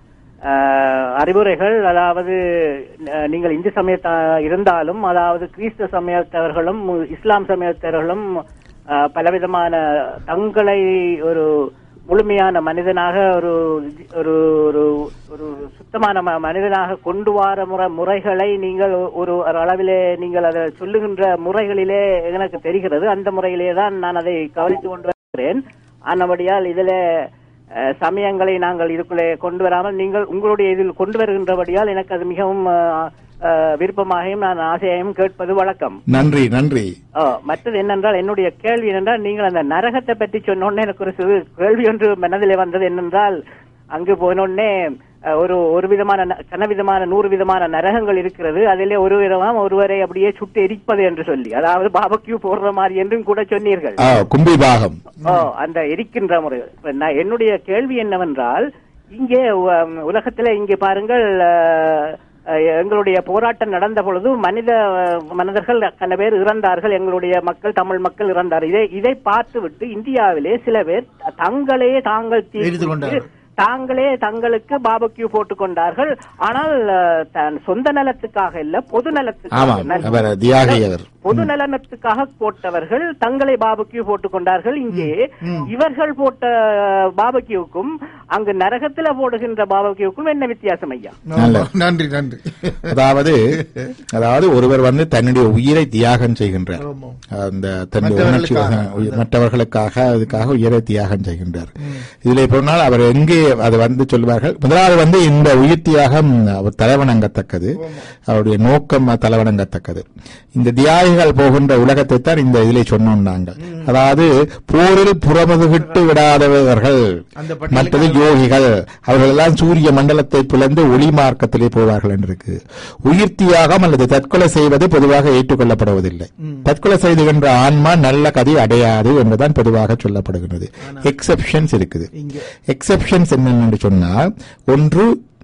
ஆ, அறிவுரைகள் அதாவது அ, நீங்கள் இந்து சமயத்த இருந்தாலும் அதாவது கிறிஸ்து சமயத்தவர்களும் இஸ்லாம் சமயத்தவர்களும் ஆ, பலவிதமான தங்களை ஒரு முழுமையான மனிதனாக ஒரு ஒரு ஒரு ஒரு சுத்தமான ம- மனிதனாக கொண்டு வர முறை முறைகளை நீங்கள் ஒரு ஒரு அளவிலே நீங்கள் அதை சொல்லுகின்ற முறைகளிலே எனக்கு தெரிகிறது அந்த முறையிலே தான் நான் அதை கவனித்து கொண்டு வருகிறேன் ஆனபடியால் இதிலே அஹ், சமயங்களை நாங்கள் இதுக்குள்ளே கொண்டு வராமல் நீங்கள் உங்களுடைய இதில் கொண்டு வருகின்றபடியால் எனக்கு அது மிகவும் அஹ், அஹ், விருப்பமாகவும் நான் ஆசையாகவும் கேட்பது வழக்கம் நன்றி நன்றி ஆ, மற்றது என்னென்றால் என்னுடைய கேள்வி என்னென்றால் நீங்கள் அந்த நரகத்தை பற்றி சொன்னோடனே எனக்கு ஒரு சிறு கேள்வி ஒன்று மனதிலே வந்தது என்னென்றால் அங்கு போனோடனே அஹ், ஒரு ஒரு விதமான ந- கன விதமான நூறு விதமான நரகங்கள் இருக்கிறது அதிலே ஒரு விதமாக ஒருவரை அப்படியே சுட்டு எரிப்பது என்று சொல்லி அதாவது பாபக்யூ போடுற மாதிரி என்றும் கூட சொன்னீர்கள் ஆ, கும்பி பாகம் ஓ அந்த எரிக்கின்ற முறை இப்ப நான் என்னுடைய கேள்வி என்னவென்றால் இங்கே உம், உலகத்திலே இங்கே பாருங்கள் அஹ், அஹ், எங்களுடைய போராட்டம் நடந்த பொழுது மனித அஹ், மனிதர்கள் கன பேர் இறந்தார்கள் எங்களுடைய மக்கள் தமிழ் மக்கள் இறந்தார் இதை இதை பார்த்துவிட்டு இந்தியாவிலே சில பேர் தங்களே தாங்கள் தீ எரித்து குளித்து கொண்டார்கள். தாங்களே தங்களுக்கு பாபக்யூ போட்டுக் கொண்டார்கள் ஆனால் அஹ், தன் சொந்த நலத்துக்காக இல்ல பொது ஆமா நலத்துக்காக அவர் தியாகி அவர் பொது நலனத்துக்காக போட்டவர்கள் தங்களை பாபக்யூ போட்டுக் கொண்டார்கள் இங்கே இவர்கள் போட்ட பாபக்யூக்கும் அங்கு நரகத்துல போடுகின்ற பாபக்யூக்கும் என்ன வித்தியாசம் ஐயா நல்ல. நன்றி நன்றி அதாவது அதாவது ஒருவர் வந்து தன்னுடைய உயிரை தியாகம் செய்கின்றார் ஆமா. அந்த தன்னுடைய உணர்ச்சி மற்றவர்களுக்காக. உய- மற்றவர்களுக்காக அதுக்காக உயிரை தியாகம் செய்கின்றார் இதுல போனால் அவர் எங்கே அது வந்து சொல்வார்கள் முதலாவது வந்து இந்த உயிர் தியாகம் அவர் தலைவணங்கத்தக்கது அவருடைய நோக்கம் தலைவணங்கத்தக்கது இந்த தியாகிகள் போகின்ற உலகத்தை தான் இந்த இதிலே சொன்னோம் நாங்கள் அதாவது போரில் புறமுதுகிட்டு விடாதவர்கள் அந்த பட்டியலுக்கு மற்றது யோகிகள் அவர்கள் எல்லாம் சூரிய மண்டலத்தை பிளந்து ஒளி மார்க்கத்திலே போவார்கள் என்று இருக்கு உயிர் தியாகம் அல்லது தற்கொலை செய்வது பொதுவாக ஏற்றுக்கொள்ளப்படுவதில்லை தற்கொலை செய்துகின்ற ஆன்மா நல்ல கதி அடையாது என்பதுதான் பொதுவாக சொல்லப்படுகிறது எக்ஸெப்ஷன்ஸ் இருக்குது எக்ஸெப்ஷன்ஸ் என்னென்னு சொன்னால் ஒன்று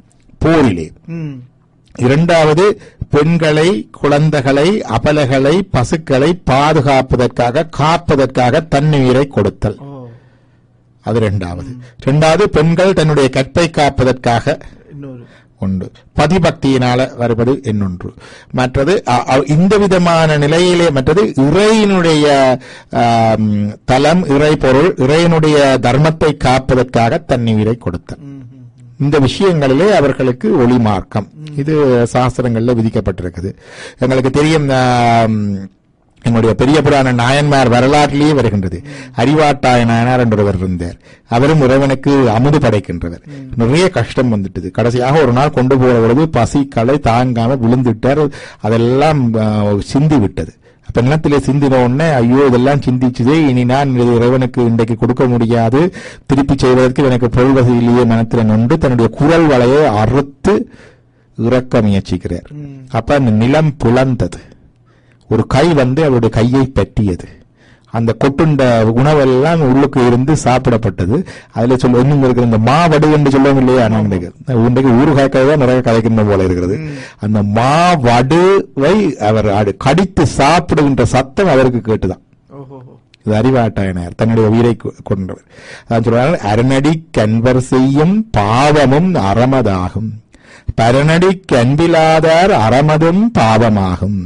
போரிலே ம். இரண்டாவது பெண்களை குழந்தைகளை அபலைகளை பசுக்களை பாதுகாப்பதற்காக காப்பதற்காக தன்னுயிரை கொடுத்தல் ஓ அது இரண்டாவது இரண்டாவது பெண்கள் தன்னுடைய கற்பை காப்பதற்காக இன்னொரு உண்டு பதிபக்தியினால வருவது என்னொன்று மற்றது அ- அ- இந்த விதமான நிலையிலே மற்றது இறையினுடைய ஆம், தலம் இறை பொருள் இறையினுடைய தர்மத்தை காப்பதற்காக தன்னுயிரை கொடுத்தல் இந்த விஷயங்களிலே அவர்களுக்கு ஒளி மார்க்கம் இது சாஸ்திரங்கள்ல விதிக்கப்பட்டிருக்குது எங்களுக்கு தெரியும் ஆம், என்னுடைய பெரிய புராண நாயன்மார் வரலாற்றிலேயே வருகின்றது அறிவாட்டாய நாயனார் என்றவர் இருந்தார் அவரும் இறைவனுக்கு அமுது படைக்கின்றவர் நிறைய கஷ்டம் வந்துட்டது கடைசியாக ஒரு நாள் கொண்டு போற பொழுது பசி களை தாங்காம விழுந்துட்டார் அதெல்லாம் ஆ, சிந்தி விட்டது அப்ப நிலத்திலே சிந்தின உடனே ஐயோ இதெல்லாம் சிந்திச்சுதே இனி நான் இது இறைவனுக்கு இன்றைக்கு கொடுக்க முடியாது திருப்பி செய்வதற்கு எனக்கு பொருள் வசதியிலேயே மனத்தில் நொன்று தன்னுடைய குரல் வலையை அறுத்து இறக்க முயற்சிக்கிறார் அப்ப அந்த நிலம் புலந்தது ஒரு கை வந்து அவருடைய கையை பற்றியது அந்த கொட்டுண்ட உணவெல்லாம் உள்ளுக்கு இருந்து சாப்பிடப்பட்டது அதுல சொல்ல இன்னும் இருக்கிற இந்த மாவடு என்று சொல்லுவோம் இல்லையா நாங்கள் இன்றைக்கு ஊறுகாய்க்காக தான் நிறைய கதைக்கின்ற போல இருக்கிறது அந்த மாவடுவை அவர் அடு- கடித்து சாப்பிடுகின்ற சத்தம் அவருக்கு கேட்டுதான் ஓஹோ இது அறிவாட்டாயனார் தன்னுடைய உயிரை கொ- கொண்டவர் அதான் சொல்றாங்க அரணடி கண்வர் செய்யும் பாவமும் அறமதாகும் பரனடிக்கு அன்பிலாதார் அறமதும் பாவமாகும்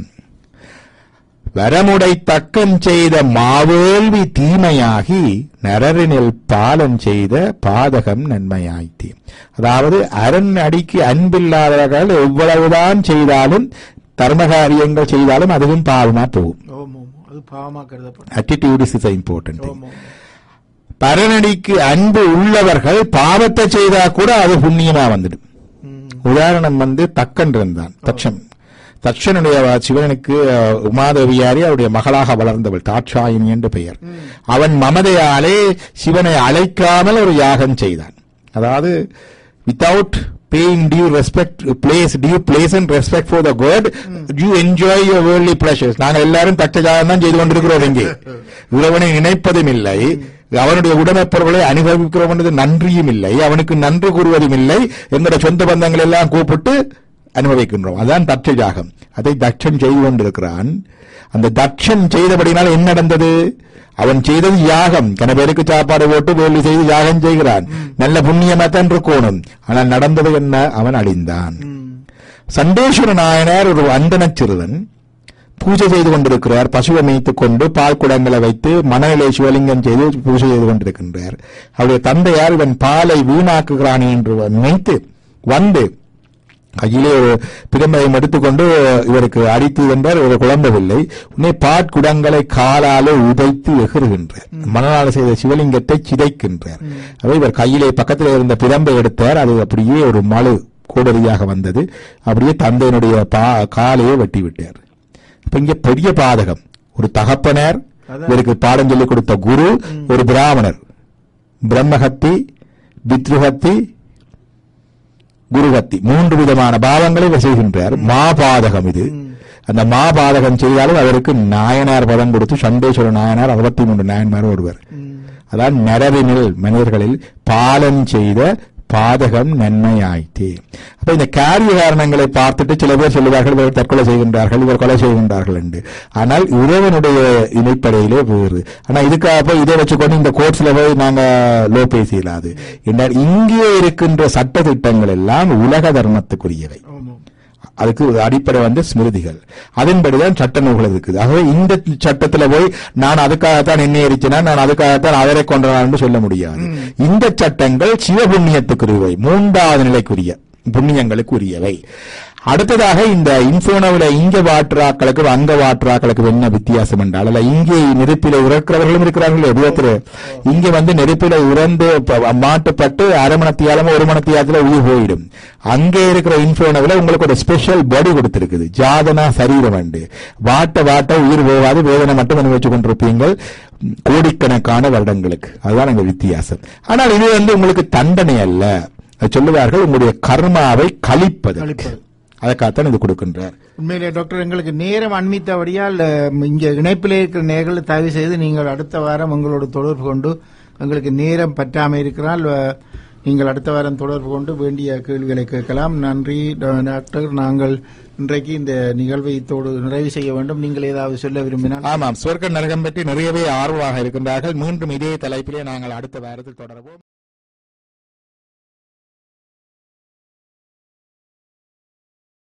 வரமுடை தக்கம் செய்த மாவேள்வி தீமையாகி நரரினில் பாலம் செய்த பாதகம் நன்மையாய்த்தே அதாவது அரண் அடிக்கு அன்பில்லாதவர்கள் எவ்வளவுதான் செய்தாலும் தர்மகாரியங்கள் செய்தாலும் அதுவும் பாவமா போகும் ஓம் ஓம் அது பாவமா கருதப்படும் attitude is the important thing ஓம் ஓம் பரனடிக்கு அன்பு உள்ளவர்கள் பாவத்தை செய்தா கூட அது புண்ணியமா வந்துடும் உதாரணம் வந்து தக்கன் இருந்தான் தட்சன் தட்சனுடைய சிவனுக்கு அஹ், உமாதேவியாரி அவருடைய மகளாக வளர்ந்தவள் தாட்சாயினி என்று பெயர் அவன் மமதையாலே சிவனை அழைக்காமல் ஒரு யாகம் செய்தான் அதாவது without paying due respect place due place and respect for the god you enjoy your worldly pleasures நாங்கள் எல்லாரும் தட்ச ஜாகம் தான் செய்து கொண்டிருக்கிறோம் இங்கே இறைவனை நினைப்பதும் இல்லை அவனுடைய உடைமைப் பொருள்களை அனுபவிக்கிறோம் என்பது நன்றியும் இல்லை அவனுக்கு நன்றி கூறுவதும் இல்லை எங்களுடைய சொந்த பந்தங்கள் எல்லாம் கூப்பிட்டு அனுபவிக்கின்றோம் அதான் தட்ச ஜாகம் அதை தட்சன் செய்து கொண்டிருக்கிறான் அந்த தட்சன் செய்தபடினால் என்ன நடந்தது அவன் செய்தது யாகம் கன பேருக்கு சாப்பாடு போட்டு வேலி செய்து யாகம் செய்கிறான் நல்ல புண்ணியமா தான் இருக்கணும் ஆனால் நடந்தது என்ன அவன் அழிந்தான் சண்டேஸ்வர நாயனார் ஒரு அந்தனச் சிறுவன் பூஜை செய்து கொண்டிருக்கிறார் பசுவை மேய்த்துக் கொண்டு பால் குடங்களை வைத்து மணலை சிவலிங்கம் செய்து பூஜை செய்து கொண்டிருக்கின்றார் அவருடைய தந்தையார் இவன் பாலை வீணாக்குகிறான் என்று நினைத்து வந்து கையிலே ஒரு பிரம்பையும் எடுத்துக்கொண்டு இவருக்கு அடித்து என்றார் இவர் குழம்பவில்லை உடனே பாட்குடங்களை காலாலே உதைத்து எகிறுகின்றார் மணலால் செய்த சிவலிங்கத்தை சிதைக்கின்றார் அவை இவர் கையிலே பக்கத்தில் இருந்த பிரம்பை எடுத்தார் அது அப்படியே ஒரு மழு கூடரியாக வந்தது அப்படியே தந்தையினுடைய பா காலையே வெட்டி விட்டார் இப்ப இங்க பெரிய பாதகம் ஒரு தகப்பனர் இவருக்கு பாடம் சொல்லிக் கொடுத்த குரு ஒரு பிராமணர் பிரம்மஹத்தி பித்ருஹத்தி குருஹத்தி மூன்று விதமான பாவங்களை இவர் செய்கின்றார் மாபாதகம் இது அந்த மாபாதகம் செய்தாலும் அவருக்கு நாயனார் பதம் கொடுத்து சண்டேஸ்வர நாயனார் அறுபத்தி மூன்று நாயன்மார் ஒருவர் அதான் நரவினில் மனிதர்களில் பாலன் செய்த பாதகம் நன்மையாயிற்றே அப்ப இந்த காரிய காரணங்களை பார்த்துட்டு சில பேர் சொல்லுவார்கள் இவர் தற்கொலை செய்கின்றார்கள் இவர் கொலை செய்கின்றார்கள் என்று ஆனால் இறைவனுடைய இணைப்படையிலே வேறு ஆனா இதுக்காக போய் இதை வச்சுக்கொண்டு இந்த கோர்ட்ஸ்ல போய் நாங்க லோ பேச இயலாது என்றால் இங்கே இருக்கின்ற சட்ட திட்டங்கள் எல்லாம் உலக தர்மத்துக்குரியவை அதுக்கு அடிப்படை வந்து ஸ்மிருதிகள் அதன்படிதான் சட்ட நூல்கள் இருக்குது ஆகவே இந்த சட்டத்துல போய் நான் அதுக்காகத்தான் என்ன எரிச்சனா நான் அதுக்காகத்தான் அவரை கொண்டான்னு சொல்ல முடியாது இந்த சட்டங்கள் சிவபுண்ணியத்துக்குரியவை மூன்றாவது நிலைக்குரிய புண்ணியங்களுக்குரியவை அடுத்ததாக இந்த இன்ஃபோனோவில இங்க வாட்டுறாக்களுக்கு அங்க வாட்டுறாக்களுக்கு என்ன வித்தியாசம் என்றால் அல்ல இங்கே நெருப்பில இறக்கிறவர்களும் இருக்கிறார்கள் எதுவத்திரு இங்க வந்து நெருப்பில இறந்து ப- மாட்டுப்பட்டு அரை மணத்தியாலமோ ஒரு மணத்தியாலத்துல உயிர் போயிடும் அங்கே இருக்கிற இன்ஃபோனோவில உங்களுக்கு ஒரு ஸ்பெஷல் பாடி கொடுத்திருக்குது ஜாதனா சரீரம் உண்டு வாட்ட வாட்ட உயிர் போகாது வேதனை மட்டும் அனுபவிச்சு கொண்டிருப்பீங்கள் கோடிக்கணக்கான வருடங்களுக்கு அதுதான் எங்க வித்தியாசம் ஆனால் இது வந்து உங்களுக்கு தண்டனை அல்ல அது சொல்லுவார்கள் உங்களுடைய கர்மாவை கழிப்பது கழிப்பது. அதற்காகத்தான் இது கொடுக்கின்றார் உண்மையிலே டாக்டர் எங்களுக்கு நேரம் அண்மித்தபடியால் அஹ், இங்க இணைப்பிலே இருக்கிற நேர்கள் தயவு செய்து நீங்கள் அடுத்த வாரம் உங்களோட தொடர்பு கொண்டு எங்களுக்கு நேரம் பற்றாமல் இருக்கிறால் அஹ், நீங்கள் அடுத்த வாரம் தொடர்பு கொண்டு வேண்டிய கேள்விகளை கேட்கலாம் நன்றி டா- டாக்டர் நாங்கள் இன்றைக்கு இந்த நிகழ்வை இத்தோடு நிறைவு செய்ய வேண்டும் நீங்கள் ஏதாவது சொல்ல விரும்பினால் ஆமாம் சொர்க்க நரகம் பற்றி நிறையவே ஆர்வமாக இருக்கின்றார்கள் மீண்டும் இதே தலைப்பிலே நாங்கள் அடுத்த வாரத்தில் தொடரவும்